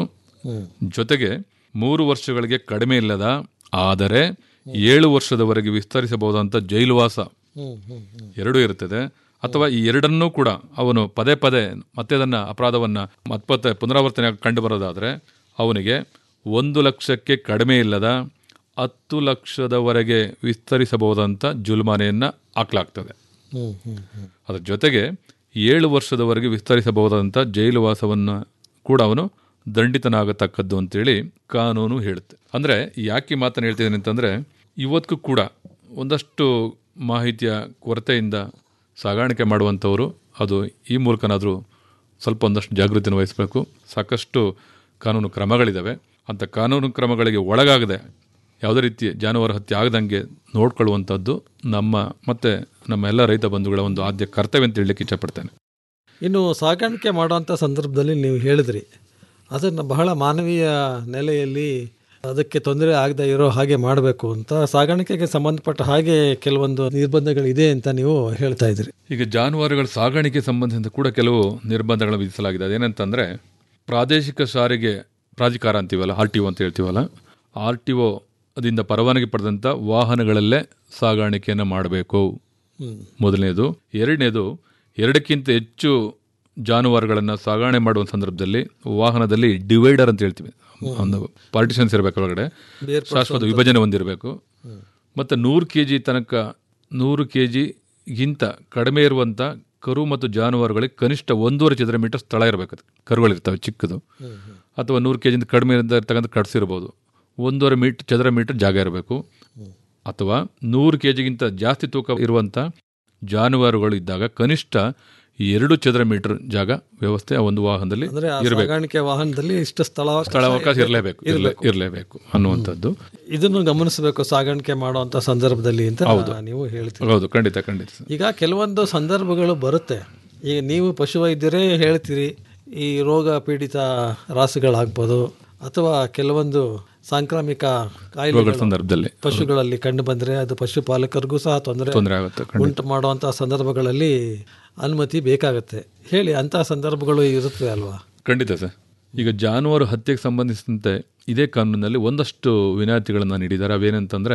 ಜೊತೆಗೆ ಮೂರು ವರ್ಷಗಳಿಗೆ ಕಡಿಮೆ ಇಲ್ಲದ ಆದರೆ ಏಳು ವರ್ಷದವರೆಗೆ ವಿಸ್ತರಿಸಬಹುದಂತ ಜೈಲುವಾಸ ಹ್ಞೂ ಹ್ಞೂ ಹ್ಞೂ ಎರಡೂ ಇರುತ್ತದೆ ಅಥವಾ ಈ ಎರಡನ್ನೂ ಕೂಡ ಅವನು ಪದೇ ಪದೇ ಮತ್ತೆ ಅದನ್ನು ಅಪರಾಧವನ್ನು ಮತ್ತೆ ಪುನರಾವರ್ತನೆ ಕಂಡು ಬರೋದಾದರೆ ಅವನಿಗೆ ಒಂದು ಲಕ್ಷಕ್ಕೆ ಕಡಿಮೆ ಇಲ್ಲದ ಹತ್ತು ಲಕ್ಷದವರೆಗೆ ವಿಸ್ತರಿಸಬಹುದಂತ ಜುಲ್ಮಾನೆಯನ್ನು ಹಾಕಲಾಗ್ತದೆ ಹ್ಞೂ ಹ್ಞೂ ಹ್ಞೂ ಅದರ ಜೊತೆಗೆ ಏಳು ವರ್ಷದವರೆಗೆ ವಿಸ್ತರಿಸಬಹುದಾದಂಥ ಜೈಲುವಾಸವನ್ನು ಕೂಡ ಅವನು ದಂಡಿತನಾಗತಕ್ಕದ್ದು ಅಂತೇಳಿ ಕಾನೂನು ಹೇಳುತ್ತೆ ಅಂದರೆ ಯಾಕೆ ಈ ಮಾತನ್ನು ಹೇಳ್ತಿದ್ದೀನಿ ಅಂತಂದರೆ ಇವತ್ತಿಗೂ ಕೂಡ ಒಂದಷ್ಟು ಮಾಹಿತಿಯ ಕೊರತೆಯಿಂದ ಸಾಗಾಣಿಕೆ ಮಾಡುವಂಥವರು ಅದು ಈ ಮೂಲಕನಾದರೂ ಸ್ವಲ್ಪ ಒಂದಷ್ಟು ಜಾಗೃತಿಯನ್ನು ವಹಿಸಬೇಕು ಸಾಕಷ್ಟು ಕಾನೂನು ಕ್ರಮಗಳಿದ್ದಾವೆ ಅಂಥ ಕಾನೂನು ಕ್ರಮಗಳಿಗೆ ಒಳಗಾಗದೆ ಯಾವುದೇ ರೀತಿ ಜಾನುವಾರು ಹತ್ಯೆ ಆಗದಂಗೆ ನೋಡ್ಕೊಳ್ಳುವಂಥದ್ದು ನಮ್ಮ ಮತ್ತು ನಮ್ಮ ಎಲ್ಲ ರೈತ ಬಂಧುಗಳ ಒಂದು ಆದ್ಯ ಕರ್ತವ್ಯ ಅಂತ ಹೇಳಲಿಕ್ಕೆ ಇಷ್ಟಪಡ್ತೇನೆ ಇನ್ನು ಸಾಗಾಣಿಕೆ ಮಾಡುವಂಥ ಸಂದರ್ಭದಲ್ಲಿ ನೀವು ಹೇಳಿದ್ರಿ ಅದನ್ನು ಬಹಳ ಮಾನವೀಯ ನೆಲೆಯಲ್ಲಿ ಅದಕ್ಕೆ ತೊಂದರೆ ಆಗದೆ ಇರೋ ಹಾಗೆ ಮಾಡಬೇಕು ಅಂತ ಸಾಗಾಣಿಕೆಗೆ ಸಂಬಂಧಪಟ್ಟ ಹಾಗೆ ಕೆಲವೊಂದು ನಿರ್ಬಂಧಗಳಿದೆ ಅಂತ ನೀವು ಹೇಳ್ತಾ ಇದ್ರಿ ಈಗ ಜಾನುವಾರುಗಳ ಸಾಗಾಣಿಕೆ ಸಂಬಂಧಿಸಿದ ಕೂಡ ಕೆಲವು ನಿರ್ಬಂಧಗಳನ್ನು ವಿಧಿಸಲಾಗಿದೆ ಅದೇನಂತಂದರೆ ಪ್ರಾದೇಶಿಕ ಸಾರಿಗೆ ಪ್ರಾಧಿಕಾರ ಅಂತೀವಲ್ಲ ಆರ್ ಟಿ ಒ ಅಂತ ಹೇಳ್ತೀವಲ್ಲ ಆರ್ ಟಿ ಒ ಅದಿಂದ ಪರವಾನಗಿ ಪಡೆದಂಥ ವಾಹನಗಳಲ್ಲೇ ಸಾಗಾಣಿಕೆಯನ್ನು ಮಾಡಬೇಕು ಮೊದಲನೇದು ಎರಡನೇದು ಎರಡಕ್ಕಿಂತ ಹೆಚ್ಚು ಜಾನುವಾರುಗಳನ್ನು ಸಾಗಣೆ ಮಾಡುವ ಸಂದರ್ಭದಲ್ಲಿ ವಾಹನದಲ್ಲಿ ಡಿವೈಡರ್ ಅಂತ ಹೇಳ್ತೀವಿ ಒಂದು ಪಾರ್ಟಿಷನ್ಸ್ ಇರಬೇಕು ಒಳಗಡೆ ಶಾಶ್ವತ ವಿಭಜನೆ ಹೊಂದಿರಬೇಕು ಮತ್ತು ನೂರು ಕೆ ಜಿ ತನಕ ನೂರು ಕೆ ಜಿಗಿಂತ ಕಡಿಮೆ ಇರುವಂಥ ಕರು ಮತ್ತು ಜಾನುವಾರುಗಳಿಗೆ ಕನಿಷ್ಠ ಒಂದೂವರೆ ಚದರ ಮೀಟರ್ ಸ್ಥಳ ಇರಬೇಕು ಅದು ಕರುಗಳಿರ್ತವೆ ಚಿಕ್ಕದು ಅಥವಾ ನೂರು ಕೆ ಜಿಂದ ಕಡಿಮೆ ಇರತಕ್ಕಂಥ ಕಟ್ಸಿರ್ಬೋದು ಒಂದೂವರೆ ಮೀಟರ್ ಚದರ ಮೀಟರ್ ಜಾಗ ಇರಬೇಕು ಅಥವಾ ನೂರು ಕೆ ಜಿಗಿಂತ ಜಾಸ್ತಿ ತೂಕ ಇರುವಂಥ ಜಾನುವಾರುಗಳು ಇದ್ದಾಗ ಕನಿಷ್ಠ ಎರಡು ಚದರ ಮೀಟರ್ ಜಾಗ ವ್ಯವಸ್ಥೆ ಆ ಒಂದು ವಾಹನದಲ್ಲಿ ಅಂದ್ರೆ ಆ ಇರಬೇಕು ಸಾಗಾಣಿಕೆ ವಾಹನದಲ್ಲಿ ಇಷ್ಟು ಸ್ಥಳ ಸ್ಥಳಾವಕಾಶ ಇರಲೇಬೇಕು ಇರಲೇಬೇಕು ಅನ್ನುವಂಥದ್ದು ಇದನ್ನು ಗಮನಿಸಬೇಕು ಸಾಗಾಣಿಕೆ ಮಾಡುವಂತ ಸಂದರ್ಭದಲ್ಲಿ ಅಂತ ನೀವು ಹೇಳ್ತೀರಿ ಹೌದು ಖಂಡಿತ ಖಂಡಿತ ಸರ್. ಈಗ ಕೆಲವೊಂದು ಸಂದರ್ಭಗಳು ಬರುತ್ತೆ ಈಗ ನೀವು ಪಶುವೈದ್ಯರೇ ಹೇಳ್ತೀರಿ ಈ ರೋಗ ಪೀಡಿತ ರಾಸುಗಳಾಗ್ಬೋದು ಅಥವಾ ಕೆಲವೊಂದು ಸಾಂಕ್ರಾಮಿಕ ರೋಗಗಳ ಕಾಯಿಲೆಗಳು ಸಂದರ್ಭದಲ್ಲಿ ಪಶುಗಳಲ್ಲಿ ಕಂಡು ಬಂದ್ರೆ ಅದು ಪಶುಪಾಲಕರಿಗೂ ಸಹ ತೊಂದರೆ ತೊಂದರೆ ಆಗುತ್ತೆ ಖಂಡಿತ. ಉಂಟು ಮಾಡುವಂತಹ ಸಂದರ್ಭಗಳಲ್ಲಿ ಅನುಮತಿ ಬೇಕಾಗುತ್ತೆ ಹೇಳಿ ಅಂತಹ ಸಂದರ್ಭಗಳು ಇರುತ್ತವೆ ಅಲ್ವಾ ಖಂಡಿತ ಸರ್ ಈಗ ಜಾನುವಾರು ಹತ್ಯೆಗೆ ಸಂಬಂಧಿಸಿದಂತೆ ಇದೇ ಕಾನೂನಿನಲ್ಲಿ ಒಂದಷ್ಟು ವಿನಾಯಿತಿಗಳನ್ನು ನೀಡಿದ್ದಾರೆ ಅವೇನಂತಂದರೆ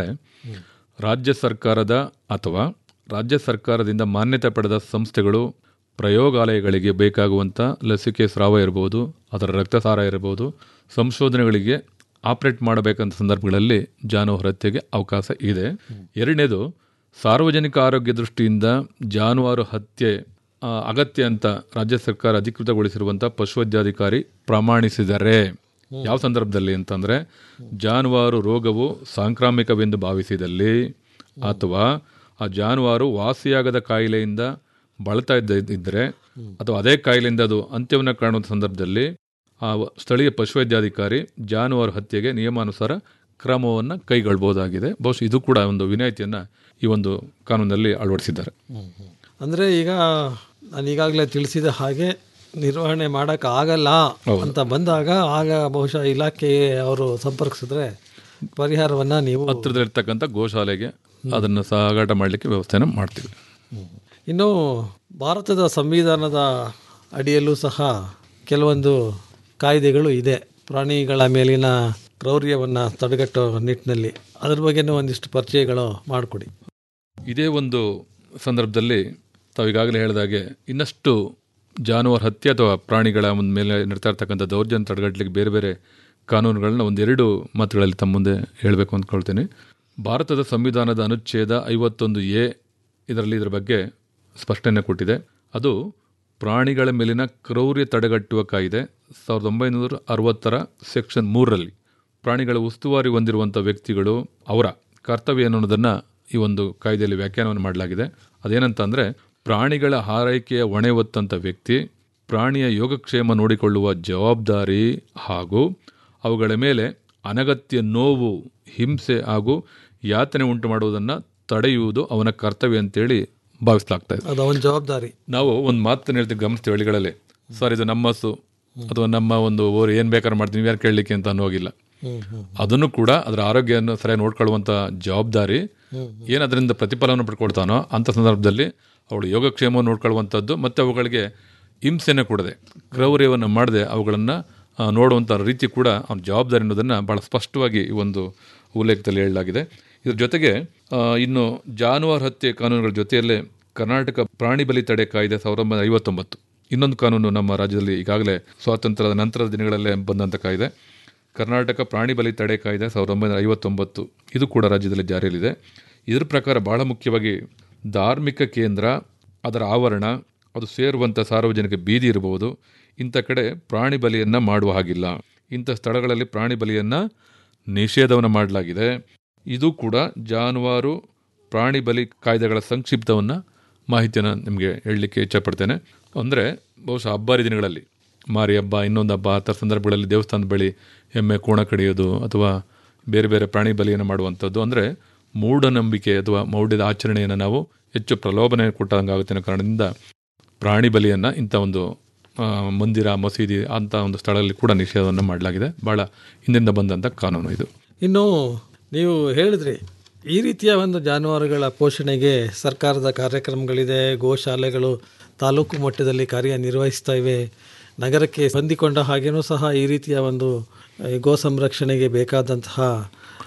ರಾಜ್ಯ ಸರ್ಕಾರದ ಅಥವಾ ರಾಜ್ಯ ಸರ್ಕಾರದಿಂದ ಮಾನ್ಯತೆ ಪಡೆದ ಸಂಸ್ಥೆಗಳು ಪ್ರಯೋಗಾಲಯಗಳಿಗೆ ಬೇಕಾಗುವಂಥ ಲಸಿಕೆ ಸ್ರಾವ ಇರ್ಬೋದು ಅದರ ರಕ್ತಸಾರ ಇರ್ಬೋದು ಸಂಶೋಧನೆಗಳಿಗೆ ಆಪರೇಟ್ ಮಾಡಬೇಕಂತ ಸಂದರ್ಭಗಳಲ್ಲಿ ಜಾನುವಾರು ಹತ್ಯೆಗೆ ಅವಕಾಶ ಇದೆ ಎರಡನೇದು ಸಾರ್ವಜನಿಕ ಆರೋಗ್ಯ ದೃಷ್ಟಿಯಿಂದ ಜಾನುವಾರು ಹತ್ಯೆ ಆ, ಅಗತ್ಯ ಅಂತ ರಾಜ್ಯ ಸರ್ಕಾರ ಅಧಿಕೃತಗೊಳಿಸಿರುವಂಥ ಪಶುವೈದ್ಯಾಧಿಕಾರಿ ಪ್ರಮಾಣಿಸಿದರೆ ಯಾವ ಸಂದರ್ಭದಲ್ಲಿ ಅಂತಂದರೆ ಜಾನುವಾರು ರೋಗವು ಸಾಂಕ್ರಾಮಿಕವೆಂದು ಭಾವಿಸಿದಲ್ಲಿ ಅಥವಾ ಆ ಜಾನುವಾರು ವಾಸಿಯಾಗದ ಕಾಯಿಲೆಯಿಂದ ಬಳಲ್ತಾ ಇದ್ದ ಇದ್ದರೆ ಅಥವಾ ಅದೇ ಕಾಯಿಲೆಯಿಂದ ಅದು ಅಂತ್ಯವನ್ನು ಕಾಣುವ ಸಂದರ್ಭದಲ್ಲಿ ಆ ವ- ಸ್ಥಳೀಯ ಪಶುವೈದ್ಯಾಧಿಕಾರಿ ಜಾನುವಾರು ಹತ್ಯೆಗೆ ನಿಯಮಾನುಸಾರ ಕ್ರಮವನ್ನು ಕೈಗೊಳ್ಬೋದಾಗಿದೆ ಬಹುಶಃ ಇದು ಕೂಡ ಒಂದು ವಿನಾಯಿತಿಯನ್ನು ಈ ಒಂದು ಕಾನೂನಲ್ಲಿ ಅಳವಡಿಸಿದ್ದಾರೆ ಅಂದ್ರೆ ಈಗ ನಾನು ಈಗಾಗಲೇ ತಿಳಿಸಿದ ಹಾಗೆ ನಿರ್ವಹಣೆ ಮಾಡಕ್ ಆಗಲ್ಲ ಅಂತ ಬಂದಾಗ ಆಗ ಬಹುಶಃ ಇಲಾಖೆ ಅವರು ಸಂಪರ್ಕಿಸಿದ್ರೆ ಪರಿಹಾರವನ್ನ ನೀವು ಹತ್ತಿರದಲ್ಲಿರ್ತಕ್ಕಂಥ ಗೋಶಾಲೆಗೆ ಅದನ್ನು ಸಾಗಾಟ ಮಾಡಲಿಕ್ಕೆ ವ್ಯವಸ್ಥೆನ ಮಾಡ್ತೀವಿ ಇನ್ನು ಭಾರತದ ಸಂವಿಧಾನದ ಅಡಿಯಲ್ಲೂ ಸಹ ಕೆಲವೊಂದು ಕಾಯ್ದೆಗಳು ಇದೆ ಪ್ರಾಣಿಗಳ ಮೇಲಿನ ಕ್ರೌರ್ಯವನ್ನು ತಡೆಗಟ್ಟೋ ನಿಟ್ಟಿನಲ್ಲಿ ಅದ್ರ ಬಗ್ಗೆನೂ ಒಂದಿಷ್ಟು ಪರಿಚಯಗಳು ಮಾಡಿಕೊಡಿ ಇದೇ ಒಂದು ಸಂದರ್ಭದಲ್ಲಿ ತಾವು ಈಗಾಗಲೇ ಹೇಳಿದಾಗೆ ಇನ್ನಷ್ಟು ಜಾನುವಾರು ಹತ್ಯೆ ಅಥವಾ ಪ್ರಾಣಿಗಳ ಒಂದು ಮೇಲೆ ನಡ್ತಾ ಇರ್ತಕ್ಕಂಥ ದೌರ್ಜನ್ಯ ತಡೆಗಟ್ಟಲಿಕ್ಕೆ ಬೇರೆ ಬೇರೆ ಕಾನೂನುಗಳನ್ನ ಒಂದೆರಡು ಮಾತುಗಳಲ್ಲಿ ತಮ್ಮ ಮುಂದೆ ಹೇಳಬೇಕು ಅಂದ್ಕೊಳ್ತೀನಿ ಭಾರತದ ಸಂವಿಧಾನದ ಅನುಚ್ಛೇದ ಐವತ್ತೊಂದು ಎ ಇದರಲ್ಲಿ ಇದರ ಬಗ್ಗೆ ಸ್ಪಷ್ಟನೆ ಕೊಟ್ಟಿದೆ ಅದು ಪ್ರಾಣಿಗಳ ಮೇಲಿನ ಕ್ರೌರ್ಯ ತಡೆಗಟ್ಟುವ ಕಾಯ್ದೆ ಸಾವಿರದ ಒಂಬೈನೂರ ಅರವತ್ತರ ಸೆಕ್ಷನ್ ಮೂರರಲ್ಲಿ ಪ್ರಾಣಿಗಳ ಉಸ್ತುವಾರಿ ಹೊಂದಿರುವಂಥ ವ್ಯಕ್ತಿಗಳು ಅವರ ಕರ್ತವ್ಯ ಅನ್ನೋದನ್ನು ಈ ಒಂದು ಕಾಯ್ದೆಯಲ್ಲಿ ವ್ಯಾಖ್ಯಾನವನ್ನು ಮಾಡಲಾಗಿದೆ ಅದೇನಂತ ಅಂದರೆ ಪ್ರಾಣಿಗಳ ಹಾರೈಕೆಯ ಹೊಣೆ ಹೊತ್ತಂಥ ವ್ಯಕ್ತಿ ಪ್ರಾಣಿಯ ಯೋಗಕ್ಷೇಮ ನೋಡಿಕೊಳ್ಳುವ ಜವಾಬ್ದಾರಿ ಹಾಗೂ ಅವುಗಳ ಮೇಲೆ ಅನಗತ್ಯ ನೋವು ಹಿಂಸೆ ಹಾಗೂ ಯಾತನೆ ಉಂಟು ಮಾಡುವುದನ್ನು ತಡೆಯುವುದು ಅವನ ಕರ್ತವ್ಯ ಅಂತೇಳಿ ಭಾವಿಸಲಾಗ್ತಾ ಇದೆ ಅದು ಅವನ ಜವಾಬ್ದಾರಿ ನಾವು ಒಂದು ಮಾತನ್ನು ಹೇಳ್ತೀವಿ ಗಮನಿಸ್ತೀವಿ ಹಳ್ಳಿಗಳಲ್ಲಿ ಸರ್ ಇದು ನಮ್ಮ ಹಸು ಅಥವಾ ನಮ್ಮ ಒಂದು ಓರ್ ಏನು ಬೇಕಾದ್ರೂ ಮಾಡ್ತೀವಿ ನೀವು ಯಾರು ಕೇಳಲಿಕ್ಕೆ ಅಂತ ಅನ್ನೋ ಹೋಗಿಲ್ಲ ಅದನ್ನು ಕೂಡ ಅದರ ಆರೋಗ್ಯವನ್ನು ಸರಿಯಾಗಿ ನೋಡ್ಕೊಳ್ಳುವಂಥ ಜವಾಬ್ದಾರಿ ಏನು ಅದರಿಂದ ಪ್ರತಿಫಲವನ್ನು ಪಡ್ಕೊಳ್ತಾನೋ ಅಂಥ ಸಂದರ್ಭದಲ್ಲಿ ಅವಳು ಯೋಗಕ್ಷೇಮವನ್ನು ನೋಡ್ಕೊಳ್ಳುವಂಥದ್ದು ಮತ್ತು ಅವುಗಳಿಗೆ ಹಿಂಸೆಯನ್ನು ಕೊಡದೆ ಕ್ರೌರ್ಯವನ್ನು ಮಾಡದೆ ಅವುಗಳನ್ನು ನೋಡುವಂಥ ರೀತಿ ಕೂಡ ಅವನ ಜವಾಬ್ದಾರಿ ಅನ್ನೋದನ್ನು ಭಾಳ ಸ್ಪಷ್ಟವಾಗಿ ಈ ಒಂದು ಉಲ್ಲೇಖದಲ್ಲಿ ಹೇಳಲಾಗಿದೆ ಇದ್ರ ಜೊತೆಗೆ ಆ, ಇನ್ನು ಜಾನುವಾರು ಹತ್ಯೆ ಕಾನೂನುಗಳ ಜೊತೆಯಲ್ಲೇ ಕರ್ನಾಟಕ ಪ್ರಾಣಿ ಬಲಿ ತಡೆ ಕಾಯ್ದೆ ಸಾವಿರದ ಒಂಬೈನೂರ ಐವತ್ತೊಂಬತ್ತು ಇನ್ನೊಂದು ಕಾನೂನು ನಮ್ಮ ರಾಜ್ಯದಲ್ಲಿ ಈಗಾಗಲೇ ಸ್ವಾತಂತ್ರ್ಯದ ನಂತರದ ದಿನಗಳಲ್ಲೇ ಬಂದಂಥ ಕಾಯ್ದೆ ಕರ್ನಾಟಕ ಪ್ರಾಣಿ ಬಲಿ ತಡೆ ಕಾಯ್ದೆ ಸಾವಿರದ ಒಂಬೈನೂರ ಐವತ್ತೊಂಬತ್ತು ಇದು ಕೂಡ ರಾಜ್ಯದಲ್ಲಿ ಜಾರಿಯಲ್ಲಿದೆ ಇದರ ಪ್ರಕಾರ ಬಹಳ ಮುಖ್ಯವಾಗಿ ಧಾರ್ಮಿಕ ಕೇಂದ್ರ ಅದರ ಆವರಣ ಅದು ಸೇರುವಂಥ ಸಾರ್ವಜನಿಕ ಬೀದಿ ಇರಬಹುದು ಇಂಥ ಕಡೆ ಪ್ರಾಣಿ ಬಲಿಯನ್ನು ಮಾಡುವ ಹಾಗಿಲ್ಲ ಇಂಥ ಸ್ಥಳಗಳಲ್ಲಿ ಪ್ರಾಣಿ ಬಲಿಯನ್ನು ನಿಷೇಧವನ್ನು ಮಾಡಲಾಗಿದೆ ಇದು ಕೂಡ ಜಾನುವಾರು ಪ್ರಾಣಿ ಬಲಿ ಕಾಯ್ದೆಗಳ ಸಂಕ್ಷಿಪ್ತವನ್ನು ಮಾಹಿತಿಯನ್ನು ನಿಮಗೆ ಹೇಳಲಿಕ್ಕೆ ಇಚ್ಛಪಡ್ತೇನೆ ಅಂದರೆ ಬಹುಶಃ ಹಬ್ಬಾರಿ ದಿನಗಳಲ್ಲಿ ಮಾರಿ ಹಬ್ಬ ಇನ್ನೊಂದು ಹಬ್ಬ ಆ ಥರ ಸಂದರ್ಭಗಳಲ್ಲಿ ದೇವಸ್ಥಾನದ ಬಳಿ ಎಮ್ಮೆ ಕೋಣ ಕಡಿಯೋದು ಅಥವಾ ಬೇರೆ ಬೇರೆ ಪ್ರಾಣಿ ಬಲಿಯನ್ನು ಮಾಡುವಂಥದ್ದು ಅಂದರೆ ಮೂಢನಂಬಿಕೆ ಅಥವಾ ಮೌಢ್ಯದ ಆಚರಣೆಯನ್ನು ನಾವು ಹೆಚ್ಚು ಪ್ರಲೋಭನೆ ಕೊಟ್ಟಂಗಾಗುತ್ತೆ ಅನ್ನೋ ಕಾರಣದಿಂದ ಪ್ರಾಣಿ ಬಲಿಯನ್ನು ಇಂಥ ಒಂದು ಆ, ಮಂದಿರ ಮಸೀದಿ ಅಂಥ ಒಂದು ಸ್ಥಳದಲ್ಲಿ ಕೂಡ ನಿಷೇಧವನ್ನು ಮಾಡಲಾಗಿದೆ ಭಾಳ ಹಿಂದಿಂದ ಬಂದಂಥ ಕಾನೂನು ಇದು ಇನ್ನು ನೀವು ಹೇಳಿದ್ರಿ ಈ ರೀತಿಯ ಒಂದು ಜಾನುವಾರುಗಳ ಪೋಷಣೆಗೆ ಸರ್ಕಾರದ ಕಾರ್ಯಕ್ರಮಗಳಿದೆ ಗೋಶಾಲೆಗಳು ತಾಲೂಕು ಮಟ್ಟದಲ್ಲಿ ಕಾರ್ಯನಿರ್ವಹಿಸ್ತಾ ಇವೆ ನಗರಕ್ಕೆ ಹೊಂದಿಕೊಂಡ ಹಾಗೇನೂ ಸಹ ಈ ರೀತಿಯ ಒಂದು ಈ ಗೋ ಸಂರಕ್ಷಣೆಗೆ ಬೇಕಾದಂತಹ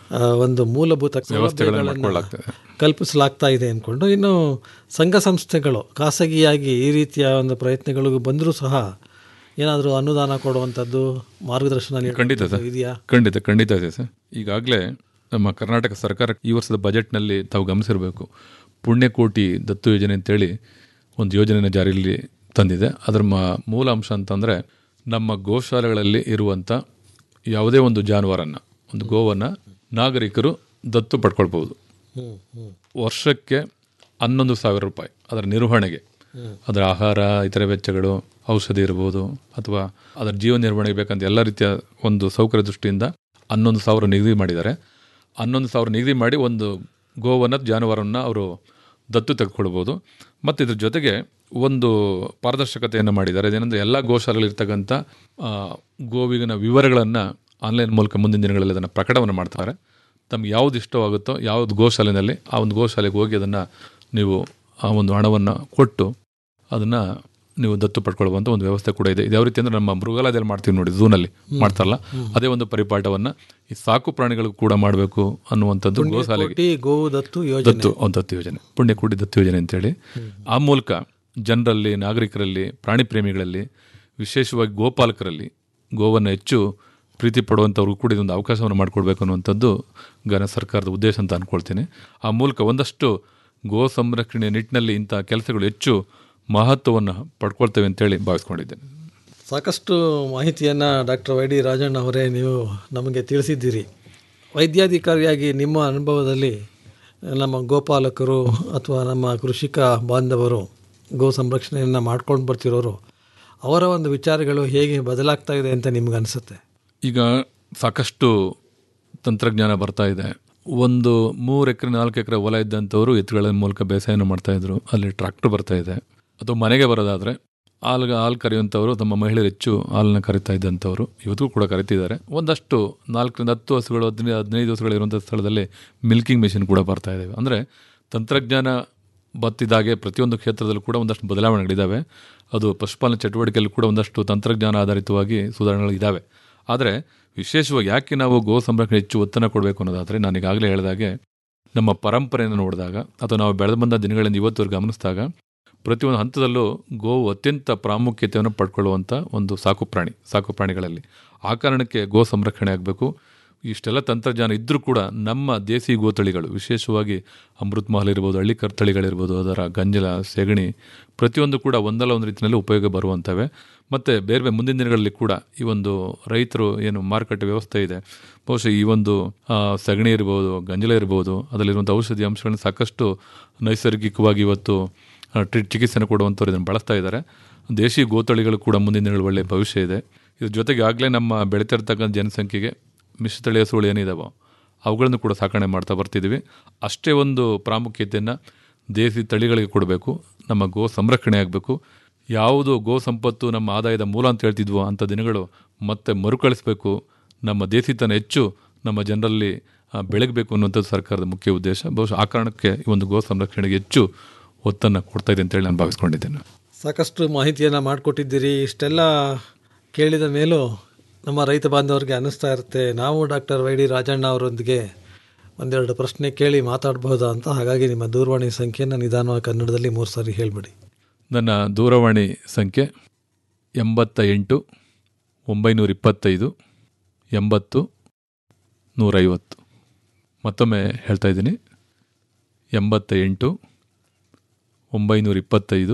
ಆ, ಒಂದು ಮೂಲಭೂತ ವ್ಯವಸ್ಥೆಗಳನ್ನು ಸೌಲಭ್ಯಗಳನ್ನು ಮಾಡ್ಕೊಳ್ಳಾಗ್ತದೆ. ಕಲ್ಪಿಸಲಾಗ್ತಾ ಇದೆ ಅಂದ್ಕೊಂಡು ಇನ್ನು ಸಂಘ ಸಂಸ್ಥೆಗಳು ಖಾಸಗಿಯಾಗಿ ಈ ರೀತಿಯ ಒಂದು ಪ್ರಯತ್ನಗಳಿಗೂ ಬಂದರೂ ಸಹ ಏನಾದರೂ ಅನುದಾನ ಕೊಡುವಂಥದ್ದು ಮಾರ್ಗದರ್ಶನ ಖಂಡಿತ ನೀಡುವಂಥದ್ದು ಸರ್ ಇದೆಯಾ ಖಂಡಿತ ಖಂಡಿತ ಇದೆ ಸರ್ ಈಗಾಗಲೇ ನಮ್ಮ ಕರ್ನಾಟಕ ಸರ್ಕಾರ ಈ ವರ್ಷದ ಬಜೆಟ್ನಲ್ಲಿ ತಾವು ಗಮನಿಸಿರಬೇಕು ಪುಣ್ಯಕೋಟಿ ದತ್ತು ಯೋಜನೆ ಅಂತೇಳಿ ಒಂದು ಯೋಜನೆಯನ್ನು ಜಾರಿಯಲ್ಲಿ ತಂದಿದೆ ಅದರ ಮ- ಮೂಲ ಅಂಶ ಅಂತಂದರೆ ನಮ್ಮ ಗೋಶಾಲೆಗಳಲ್ಲಿ ಇರುವಂಥ ಯಾವುದೇ ಒಂದು ಜಾನುವಾರನ್ನು ಒಂದು ಗೋವನ್ನು ನಾಗರಿಕರು ದತ್ತು ಪಡ್ಕೊಳ್ಬೋದು ವರ್ಷಕ್ಕೆ ಹನ್ನೊಂದು ಸಾವಿರ ರೂಪಾಯಿ ಅದರ ನಿರ್ವಹಣೆಗೆ ಅದರ ಆಹಾರ ಇತರೆ ವೆಚ್ಚಗಳು ಔಷಧಿ ಇರ್ಬೋದು ಅಥವಾ ಅದರ ಜೀವನ ನಿರ್ವಹಣೆಗೆ ಬೇಕಂತ ಎಲ್ಲ ರೀತಿಯ ಒಂದು ಸೌಕರ್ಯ ದೃಷ್ಟಿಯಿಂದ ಹನ್ನೊಂದು ಸಾವಿರ ನಿಗದಿ ಮಾಡಿದ್ದಾರೆ ಹನ್ನೊಂದು ಸಾವಿರ ನಿಗದಿ ಮಾಡಿ ಒಂದು ಗೋವನ್ನು ಜಾನುವಾರನ್ನು ಅವರು ದತ್ತು ತೆಗೆದುಕೊಳ್ಬೋದು ಮತ್ತು ಇದ್ರ ಜೊತೆಗೆ ಒಂದು ಪಾರದರ್ಶಕತೆಯನ್ನು ಮಾಡಿದ್ದಾರೆ ಅದೇನೆಂದರೆ ಎಲ್ಲ ಗೋಶಾಲೆಗಳಿರ್ತಕ್ಕಂಥ ಆ, ಗೋವಿನ ವಿವರಗಳನ್ನು ಆನ್ಲೈನ್ ಮೂಲಕ ಮುಂದಿನ ದಿನಗಳಲ್ಲಿ ಅದನ್ನು ಪ್ರಕಟವನ್ನು ಮಾಡ್ತಾರೆ ತಮ್ಗೆ ಯಾವ್ದು ಇಷ್ಟವಾಗುತ್ತೋ ಯಾವ್ದು ಗೋಶಾಲೆಯಲ್ಲಿ ಆ ಒಂದು ಗೋಶಾಲೆಗೆ ಹೋಗಿ ಅದನ್ನು ನೀವು ಆ ಒಂದು ಹಣವನ್ನು ಕೊಟ್ಟು ಅದನ್ನು ನೀವು ದತ್ತು ಪಡ್ಕೊಳ್ಳುವಂಥ ಒಂದು ವ್ಯವಸ್ಥೆ ಕೂಡ ಇದೆ ಇದು ಯಾವ ರೀತಿ ಅಂದರೆ ನಮ್ಮ ಮೃಗಾಲಯದಲ್ಲಿ ಮಾಡ್ತೀವಿ ನೋಡಿ ಝೂನಲ್ಲಿ ಮಾಡ್ತಾರಲ್ಲ ಅದೇ ಒಂದು ಪರಿಪಾಠವನ್ನು ಈ ಸಾಕು ಪ್ರಾಣಿಗಳಿಗೂ ಕೂಡ ಮಾಡಬೇಕು ಅನ್ನುವಂಥದ್ದು ಗೋಶಾಲೆಗೆ ಕೋಟಿ ಗೋವು ದತ್ತು ಯೋಜನೆ ದತ್ತು ಒಂದು ದತ್ತು ಯೋಜನೆ ಪುಣ್ಯಕೋಟಿ ದತ್ತು ಯೋಜನೆ ಅಂತೇಳಿ ಆ ಮೂಲಕ ಜನರಲ್ಲಿ ನಾಗರಿಕರಲ್ಲಿ ಪ್ರಾಣಿ ಪ್ರೇಮಿಗಳಲ್ಲಿ ವಿಶೇಷವಾಗಿ ಗೋಪಾಲಕರಲ್ಲಿ ಗೋವನ್ನು ಹೆಚ್ಚು ಪ್ರೀತಿ ಪಡುವಂಥವ್ರಿಗೂ ಕೂಡ ಇದೊಂದು ಅವಕಾಶವನ್ನು ಮಾಡಿಕೊಡ್ಬೇಕು ಅನ್ನುವಂಥದ್ದು ಘನ ಸರ್ಕಾರದ ಉದ್ದೇಶ ಅಂತ ಅಂದ್ಕೊಳ್ತೀನಿ ಆ ಮೂಲಕ ಒಂದಷ್ಟು ಗೋ ಸಂರಕ್ಷಣೆ ನಿಟ್ಟಿನಲ್ಲಿ ಇಂಥ ಕೆಲಸಗಳು ಹೆಚ್ಚು ಮಹತ್ವವನ್ನು ಪಡ್ಕೊಳ್ತೇವೆ ಅಂತೇಳಿ ಭಾವಿಸ್ಕೊಂಡಿದ್ದೇನೆ ಸಾಕಷ್ಟು ಮಾಹಿತಿಯನ್ನು ಡಾಕ್ಟರ್ ವೈ ಡಿ ರಾಜಣ್ಣ ಅವರೇ ನೀವು ನಮಗೆ ತಿಳಿಸಿದ್ದೀರಿ ವೈದ್ಯಾಧಿಕಾರಿಯಾಗಿ ನಿಮ್ಮ ಅನುಭವದಲ್ಲಿ ನಮ್ಮ ಗೋಪಾಲಕರು ಅಥವಾ ನಮ್ಮ ಕೃಷಿಕ ಬಾಂಧವರು ಗೋ ಸಂರಕ್ಷಣೆಯನ್ನು ಮಾಡ್ಕೊಂಡು ಬರ್ತಿರೋರು ಅವರ ಒಂದು ವಿಚಾರಗಳು ಹೇಗೆ ಬದಲಾಗ್ತಾ ಇದೆ ಅಂತ ನಿಮ್ಗೆ ಅನಿಸುತ್ತೆ ಈಗ ಸಾಕಷ್ಟು ತಂತ್ರಜ್ಞಾನ ಬರ್ತಾ ಇದೆ ಒಂದು ಮೂರು ಎಕರೆ ನಾಲ್ಕು ಎಕರೆ ಹೊಲ ಇದ್ದಂಥವ್ರು ಎತ್ತುಗಳ ಮೂಲಕ ಬೇಸಾಯನ ಮಾಡ್ತಾ ಇದ್ರು ಅಲ್ಲಿ ಟ್ರಾಕ್ಟರ್ ಬರ್ತಾ ಇದೆ ಅಥವಾ ಮನೆಗೆ ಬರೋದಾದರೆ ಹಾಲ್ಗೆ ಹಾಲು ಕರೆಯುವಂಥವ್ರು ತಮ್ಮ ಮಹಿಳೆಯರು ಹೆಚ್ಚು ಹಾಲನ್ನ ಕರಿತಾ ಇದ್ದಂಥವ್ರು ಇವತ್ತಿಗೂ ಕೂಡ ಕರಿತಿದ್ದಾರೆ ಒಂದಷ್ಟು ನಾಲ್ಕರಿಂದ ಹತ್ತು ಹಸುಗಳು ಹದಿನೈದು ಹದಿನೈದು ಹಸುಗಳು ಇರುವಂಥ ಸ್ಥಳದಲ್ಲಿ ಮಿಲ್ಕಿಂಗ್ ಮೆಷಿನ್ ಕೂಡ ಬರ್ತಾ ಇದ್ದಾವೆ ಅಂದರೆ ತಂತ್ರಜ್ಞಾನ ಬತ್ತಿದಾಗೆ ಪ್ರತಿಯೊಂದು ಕ್ಷೇತ್ರದಲ್ಲೂ ಕೂಡ ಒಂದಷ್ಟು ಬದಲಾವಣೆಗಳಿದ್ದಾವೆ ಅದು ಪಶುಪಾಲನೆ ಚಟುವಟಿಕೆಯಲ್ಲಿ ಕೂಡ ಒಂದಷ್ಟು ತಂತ್ರಜ್ಞಾನ ಆಧಾರಿತವಾಗಿ ಸುಧಾರಣೆಗಳು ಇದ್ದಾವೆ ಆದರೆ ವಿಶೇಷವಾಗಿ ಯಾಕೆ ನಾವು ಗೋ ಸಂರಕ್ಷಣೆ ಹೆಚ್ಚು ಒತ್ತನ್ನು ಕೊಡಬೇಕು ಅನ್ನೋದಾದರೆ ನಾನು ಈಗಾಗಲೇ ಹೇಳಿದಾಗೆ ನಮ್ಮ ಪರಂಪರೆಯನ್ನು ನೋಡಿದಾಗ ಅಥವಾ ನಾವು ಬೆಳೆದು ಬಂದ ದಿನಗಳಿಂದ ಇವತ್ತುವರೆಗೆ ಗಮನಿಸಿದಾಗ ಪ್ರತಿಯೊಂದು ಹಂತದಲ್ಲೂ ಗೋವು ಅತ್ಯಂತ ಪ್ರಾಮುಖ್ಯತೆಯನ್ನು ಪಡ್ಕೊಳ್ಳುವಂಥ ಒಂದು ಸಾಕು ಪ್ರಾಣಿ ಸಾಕು ಪ್ರಾಣಿಗಳಲ್ಲಿ ಆ ಕಾರಣಕ್ಕೆ ಗೋ ಸಂರಕ್ಷಣೆ ಆಗಬೇಕು ಇಷ್ಟೆಲ್ಲ ತಂತ್ರಜ್ಞಾನ ಇದ್ದರೂ ಕೂಡ ನಮ್ಮ ದೇಸಿ ಗೋತಳಿಗಳು ವಿಶೇಷವಾಗಿ ಅಮೃತ್ ಮಹಲ್ ಇರ್ಬೋದು ಹಳ್ಳಿಕರ್ ತಳಿಗಳಿರ್ಬೋದು ಅದರ ಗಂಜಲ ಸೆಗಣಿ ಪ್ರತಿಯೊಂದು ಕೂಡ ಒಂದಲ್ಲ ಒಂದು ರೀತಿಯಲ್ಲಿ ಉಪಯೋಗ ಬರುವಂಥವೆ ಮತ್ತು ಬೇರೆ ಬೇರೆ ಮುಂದಿನ ದಿನಗಳಲ್ಲಿ ಕೂಡ ಈ ಒಂದು ರೈತರು ಏನು ಮಾರುಕಟ್ಟೆ ವ್ಯವಸ್ಥೆ ಇದೆ ಬಹುಶಃ ಈ ಒಂದು ಆ, ಸಗಣಿ ಇರ್ಬೋದು ಗಂಜಲ ಇರ್ಬೋದು ಅದರಲ್ಲಿರುವಂಥ ಔಷಧಿ ಅಂಶಗಳನ್ನ ಸಾಕಷ್ಟು ನೈಸರ್ಗಿಕವಾಗಿ ಇವತ್ತು ಆ, ಟ್ರೀಟ್ ಚಿಕಿತ್ಸೆನ ಕೊಡುವಂಥವ್ರು ಇದನ್ನು ಬಳಸ್ತಾ ಇದ್ದಾರೆ ದೇಶಿ ಗೋತಳಿಗಳು ಕೂಡ ಮುಂದಿನ ದಿನಗಳಲ್ಲಿ ಒಳ್ಳೆಯ ಭವಿಷ್ಯ ಇದೆ ಇದ್ರ ಜೊತೆಗೆ ಆಗಲೇ ನಮ್ಮ ಬೆಳೀತಿರ್ತಕ್ಕಂಥ ಜನಸಂಖ್ಯೆಗೆ ಮಿಶ್ರತಳಿ ಹಸುಗಳು ಏನಿದಾವೋ ಅವುಗಳನ್ನು ಕೂಡ ಸಾಕಣೆ ಮಾಡ್ತಾ ಬರ್ತಿದ್ದೀವಿ ಅಷ್ಟೇ ಒಂದು ಪ್ರಾಮುಖ್ಯತೆಯನ್ನು ದೇಸಿ ತಳಿಗಳಿಗೆ ಕೊಡಬೇಕು ನಮ್ಮ ಗೋ ಸಂರಕ್ಷಣೆ ಆಗಬೇಕು ಯಾವುದು ಗೋ ಸಂಪತ್ತು ನಮ್ಮ ಆದಾಯದ ಮೂಲ ಅಂತ ಹೇಳ್ತಿದ್ವೋ ಅಂಥ ದಿನಗಳು ಮತ್ತೆ ಮರುಕಳಿಸಬೇಕು ನಮ್ಮ ದೇಸಿತನ ಹೆಚ್ಚು ನಮ್ಮ ಜನರಲ್ಲಿ ಆ, ಬೆಳಗಬೇಕು ಅನ್ನುವಂಥದ್ದು ಸರ್ಕಾರದ ಮುಖ್ಯ ಉದ್ದೇಶ ಬಹುಶಃ ಆ ಕಾರಣಕ್ಕೆ ಈ ಒಂದು ಗೋ ಸಂರಕ್ಷಣೆಗೆ ಹೆಚ್ಚು ಒತ್ತನ್ನು ಕೊಡ್ತಾ ಇದೆ ಅಂತೇಳಿ ನಾನು ಭಾವಿಸ್ಕೊಂಡಿದ್ದೇನೆ ಸಾಕಷ್ಟು ಮಾಹಿತಿಯನ್ನು ಮಾಡಿಕೊಟ್ಟಿದ್ದೀರಿ ಇಷ್ಟೆಲ್ಲ ಕೇಳಿದ ಮೇಲೂ ನಮ್ಮ ರೈತ ಬಾಂಧವರಿಗೆ ಅನ್ನಿಸ್ತಾ ಇರುತ್ತೆ ನಾವು ಡಾಕ್ಟರ್ ವೈ ಡಿ ರಾಜಣ್ಣ ಅವರೊಂದಿಗೆ ಒಂದೆರಡು ಪ್ರಶ್ನೆ ಕೇಳಿ ಮಾತಾಡಬಹುದಾ ಅಂತ ಹಾಗಾಗಿ ನಿಮ್ಮ ದೂರವಾಣಿ ಸಂಖ್ಯೆಯನ್ನು ನಿಧಾನವಾಗಿ ಕನ್ನಡದಲ್ಲಿ ಮೂರು ಸಾರಿ ಹೇಳಿಬಿಡಿ ನನ್ನ ದೂರವಾಣಿ ಸಂಖ್ಯೆ ಎಂಬತ್ತ ಎಂಟು ಒಂಬೈನೂರ ಇಪ್ಪತ್ತೈದು ಎಂಬತ್ತು ನೂರೈವತ್ತು ಮತ್ತೊಮ್ಮೆ ಹೇಳ್ತಾ ಇದ್ದೀನಿ ಎಂಬತ್ತ ಎಂಟು ಒಂಬೈನೂರ ಇಪ್ಪತ್ತೈದು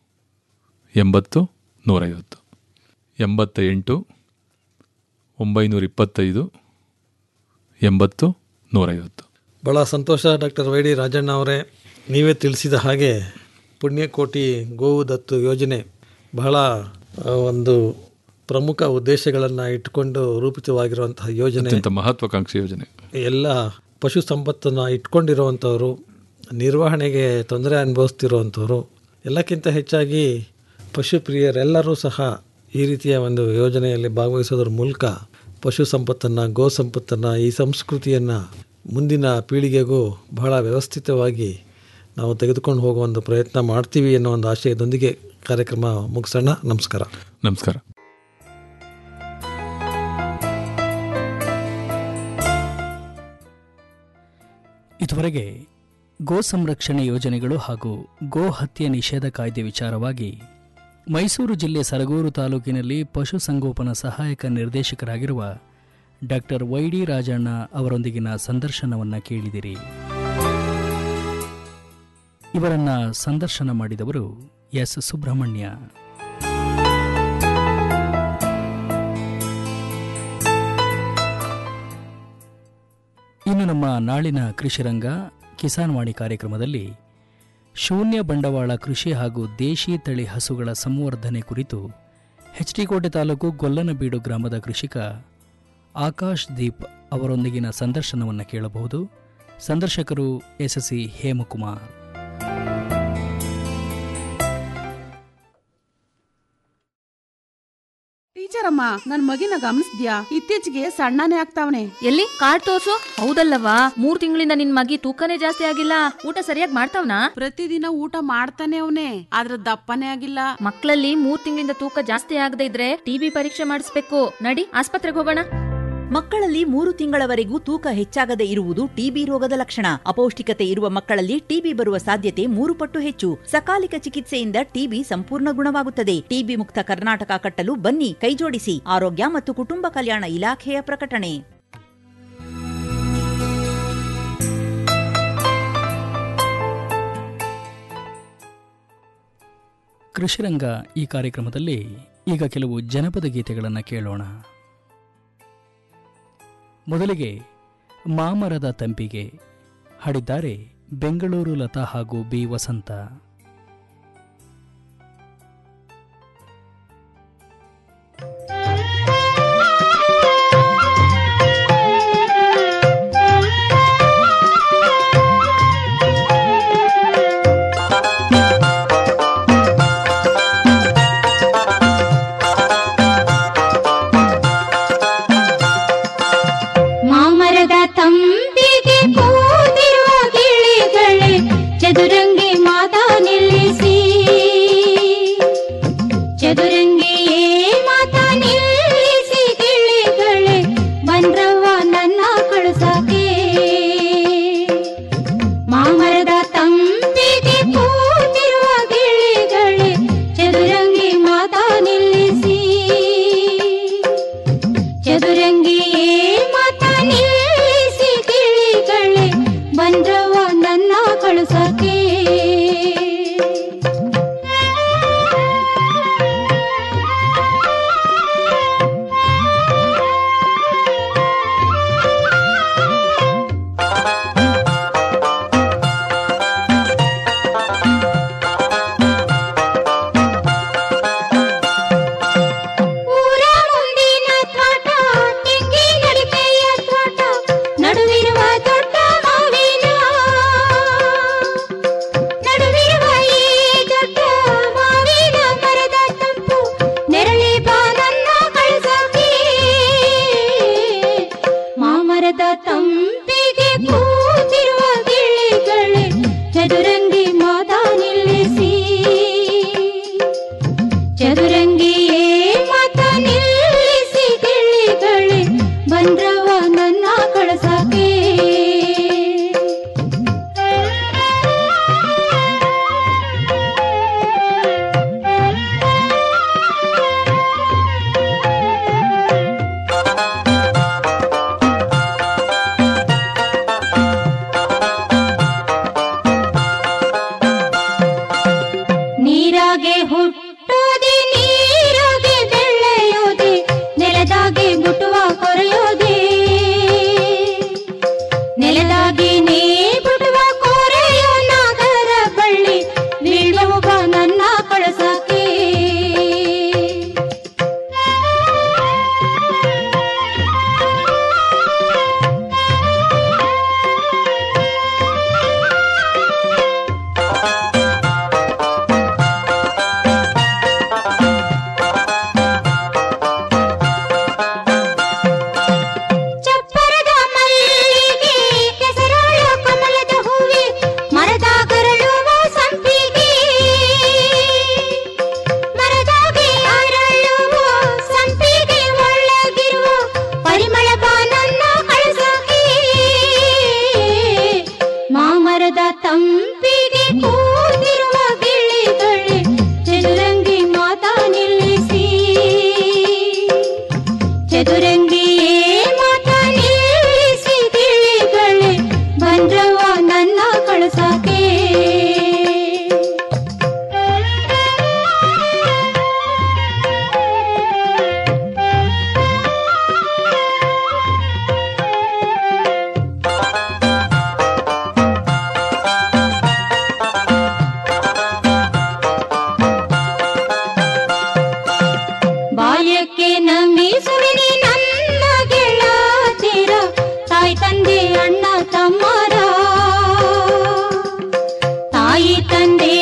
ಎಂಬತ್ತು ನೂರೈವತ್ತು ಎಂಬತ್ತ ಎಂಟು ಒಂಬೈನೂರ ಇಪ್ಪತ್ತೈದು ಎಂಬತ್ತು ನೂರೈವತ್ತು ಭಾಳ ಸಂತೋಷ ಡಾಕ್ಟರ್ ವೈ ಡಿ ರಾಜಣ್ಣ ಅವರೇ ನೀವೇ ತಿಳಿಸಿದ ಹಾಗೆ ಪುಣ್ಯಕೋಟಿ ಗೋವು ದತ್ತು ಯೋಜನೆ ಬಹಳ ಆ, ಒಂದು ಪ್ರಮುಖ ಉದ್ದೇಶಗಳನ್ನು ಇಟ್ಕೊಂಡು ರೂಪಿತವಾಗಿರುವಂತಹ ಯೋಜನೆ ಅತ್ಯಂತ ಮಹತ್ವಾಕಾಂಕ್ಷಿ ಯೋಜನೆ ಎಲ್ಲ ಪಶು ಸಂಪತ್ತನ್ನು ಇಟ್ಕೊಂಡಿರುವಂಥವ್ರು ನಿರ್ವಹಣೆಗೆ ತೊಂದರೆ ಅನುಭವಿಸ್ತಿರುವಂಥವ್ರು ಎಲ್ಲಕ್ಕಿಂತ ಹೆಚ್ಚಾಗಿ ಪಶುಪ್ರಿಯರೆಲ್ಲರೂ ಸಹ ಈ ರೀತಿಯ ಒಂದು ಯೋಜನೆಯಲ್ಲಿ ಭಾಗವಹಿಸೋದ್ರ ಮೂಲಕ ಪಶು ಸಂಪತ್ತನ್ನು ಗೋ ಸಂಪತ್ತನ್ನು ಈ ಸಂಸ್ಕೃತಿಯನ್ನು ಮುಂದಿನ ಪೀಳಿಗೆಗೂ ಬಹಳ ವ್ಯವಸ್ಥಿತವಾಗಿ ನಾವು ತೆಗೆದುಕೊಂಡು ಹೋಗುವ ಒಂದು ಪ್ರಯತ್ನ ಮಾಡ್ತೀವಿ ಅನ್ನೋ ಒಂದು ಆಶಯದೊಂದಿಗೆ ಕಾರ್ಯಕ್ರಮ ಮುಗಿಸೋಣ ನಮಸ್ಕಾರ ನಮಸ್ಕಾರ ಇದುವರೆಗೆ ಗೋ ಸಂರಕ್ಷಣೆ ಯೋಜನೆಗಳು ಹಾಗೂ ಗೋ ಹತ್ಯೆ ನಿಷೇಧ ಕಾಯ್ದೆ ವಿಚಾರವಾಗಿ ಮೈಸೂರು ಜಿಲ್ಲೆ ಸರಗೂರು ತಾಲೂಕಿನಲ್ಲಿ ಪಶುಸಂಗೋಪನಾ ಸಹಾಯಕ ನಿರ್ದೇಶಕರಾಗಿರುವ ಡಾಕ್ಟರ್ ವೈ ಡಿ ರಾಜಣ್ಣ ಅವರೊಂದಿಗಿನ ಸಂದರ್ಶನವನ್ನ ಕೇಳಿದಿರಿ ಇವರನ್ನ ಸಂದರ್ಶನ ಮಾಡಿದವರು ಎಸ್ ಸುಬ್ರಹ್ಮಣ್ಯ ಇನ್ನು ನಮ್ಮ ನಾಳಿನ ಕೃಷಿರಂಗ ಕಿಸಾನ್ ವಾಣಿ ಕಾರ್ಯಕ್ರಮದಲ್ಲಿ ಶೂನ್ಯ ಬಂಡವಾಳ ಕೃಷಿ ಹಾಗೂ ದೇಶಿ ತಳಿ ಹಸುಗಳ ಸಂವರ್ಧನೆ ಕುರಿತು ಹೆಚ್ಡಿಕೋಟೆ ತಾಲೂಕು ಗೊಲ್ಲನಬೀಡು ಗ್ರಾಮದ ಕೃಷಿಕ ಆಕಾಶ್ ದೀಪ್ ಅವರೊಂದಿಗಿನ ಸಂದರ್ಶನವನ್ನು ಕೇಳಬಹುದು ಸಂದರ್ಶಕರು ಎಸ್ಎಸ್ಸಿ ಹೇಮಕುಮಾರ್ ಟೀಚರ್ ಅಮ್ಮ ನನ್ ಮಗಿನ ಗಮನಿಸ್ದ್ಯಾ ಇತ್ತೀಚೆಗೆ ಸಣ್ಣನೇ ಆಗ್ತಾವನೆ ಎಲ್ಲಿ ಕಾರ್ಡ್ ತೋರ್ಸು ಹೌದಲ್ಲವಾ ಮೂರ್ ತಿಂಗಳಿಂದ ನಿನ್ ಮಗಿ ತೂಕನೇ ಜಾಸ್ತಿ ಆಗಿಲ್ಲ ಊಟ ಸರಿಯಾಗಿ ಮಾಡ್ತಾವ್ನಾ ಪ್ರತಿದಿನ ಊಟ ಮಾಡ್ತಾನೆ ಅವನೇ ಆದ್ರ ದಪ್ಪನೇ ಆಗಿಲ್ಲ ಮಕ್ಕಳಲ್ಲಿ ಮೂರ್ ತಿಂಗಳಿಂದ ತೂಕ ಜಾಸ್ತಿ ಆಗದೆ ಇದ್ರೆ ಟಿಬಿ ಪರೀಕ್ಷೆ ಮಾಡಿಸ್ಬೇಕು ನಡಿ ಆಸ್ಪತ್ರೆಗೆ ಹೋಗೋಣ ಮಕ್ಕಳಲ್ಲಿ ಮೂರು ತಿಂಗಳವರೆಗೂ ತೂಕ ಹೆಚ್ಚಾಗದೆ ಇರುವುದು ಟಿಬಿ ರೋಗದ ಲಕ್ಷಣ ಅಪೌಷ್ಟಿಕತೆ ಇರುವ ಮಕ್ಕಳಲ್ಲಿ ಟಿಬಿ ಬರುವ ಸಾಧ್ಯತೆ ಮೂರು ಪಟ್ಟು ಹೆಚ್ಚು ಸಕಾಲಿಕ ಚಿಕಿತ್ಸೆಯಿಂದ ಟಿಬಿ ಸಂಪೂರ್ಣ ಗುಣವಾಗುತ್ತದೆ ಟಿಬಿ ಮುಕ್ತ ಕರ್ನಾಟಕ ಕಟ್ಟಲು ಬನ್ನಿ ಕೈಜೋಡಿಸಿ ಆರೋಗ್ಯ ಮತ್ತು ಕುಟುಂಬ ಕಲ್ಯಾಣ ಇಲಾಖೆಯ ಪ್ರಕಟಣೆ ಕೃಷಿರಂಗ ಈ ಕಾರ್ಯಕ್ರಮದಲ್ಲಿ ಈಗ ಕೆಲವು ಜನಪದ ಗೀತೆಗಳನ್ನು ಕೇಳೋಣ ಮೊದಲಿಗೆ ಮಾಮರದ ತಂಪಿಗೆ ಹಾಡಿದ್ದಾರೆ ಬೆಂಗಳೂರು ಲತಾ ಹಾಗೂ ಬಿ ವಸಂತ ಮಾಮರದ ತಂಬಿಗೆ ಕೂತಿರುವ ಗಿಳಿಗಳೇ ಚದುರಂಗಿ ಮಾತಾ ನಿಲ್ಲಿಸಿ ಚದುರಂಗಿಯೇ ಮಾತಾ ನಿಲ್ಲಿಸಿ ಗಿಳಿಗಳೇ ಬಂದ್ರವ್ವ ನನ್ನ ಕಳಸಕ್ಕೆ ಮಾಮರದ ತಂಬಿಗೆ ಕೂತಿರುವ ಗಿಳಿಗಳೇ ಚದುರಂಗಿ ಮಾತಾ ನಿಲ್ಲಿಸಿ ಚದುರಂಗಿಯೇ ಮಾತ ನಿಲ್ಲಿಸಿ ಗಿಳಿಗಳೇ ಬಂದ್ರವ ನನ್ನ ಕಳುಸಕ್ಕೆ ಊರ ಮುಂದಿನ ತ್ವಾಟ ತೆಂಗಿನಡಿಕೆಯ ತ್ವಾಟ ನಡುವಿರುವ ದೊಡ್ಡ ಮಾವಿನ ನಡುವಿರುವ ಈ ದೊಡ್ಡ ಮಾವಿನ ಮರದ ತಂಪು ನೆರಳಿ ಬಾ ನನ್ನ ಕಳಸಕ್ಕೆ ಮಾಮರದ ತಂಪಿಗೆ ಕೂತಿರುವ ಗಿಳಿಗಳೇ ಚದುರಂಗಿ ಮಾತ ನಿಲ್ಲಿಸಿ ಚದುರಂಗಿಯೇ ಮಾತ ನಿಲ್ಲಿಸಿ ಗಿಳಿಗಳೇ ಬಂದ್ರವ ನನ್ನ ಕಳಸಕ್ಕೆ ತಂಪಿಗೆ ಕೂತಿರುವ ಗಿಳಿಗಳೇ ಚದುರಂಗಿ ಮಾತಾ ನಿಲ್ಲಿಸಿ ಚದುರಂಗಿಯೇ ಮಾತಾ ನಿಲ್ಲಿಸಿ ಗಿಳಿಗಳೇ ಬಂದ್ರವ ನನ್ನ ಕಳಸಾಕೆ ಬಾಲ್ಯಕ್ಕೆ ನಮಿಸುವಿನಿ ನನ್ನ ಗೆಳತಿರ ತಾಯಿ ತಂದೆ ಅಣ್ಣ ತಮ್ಮರ ತಾಯಿ ತಂದೆ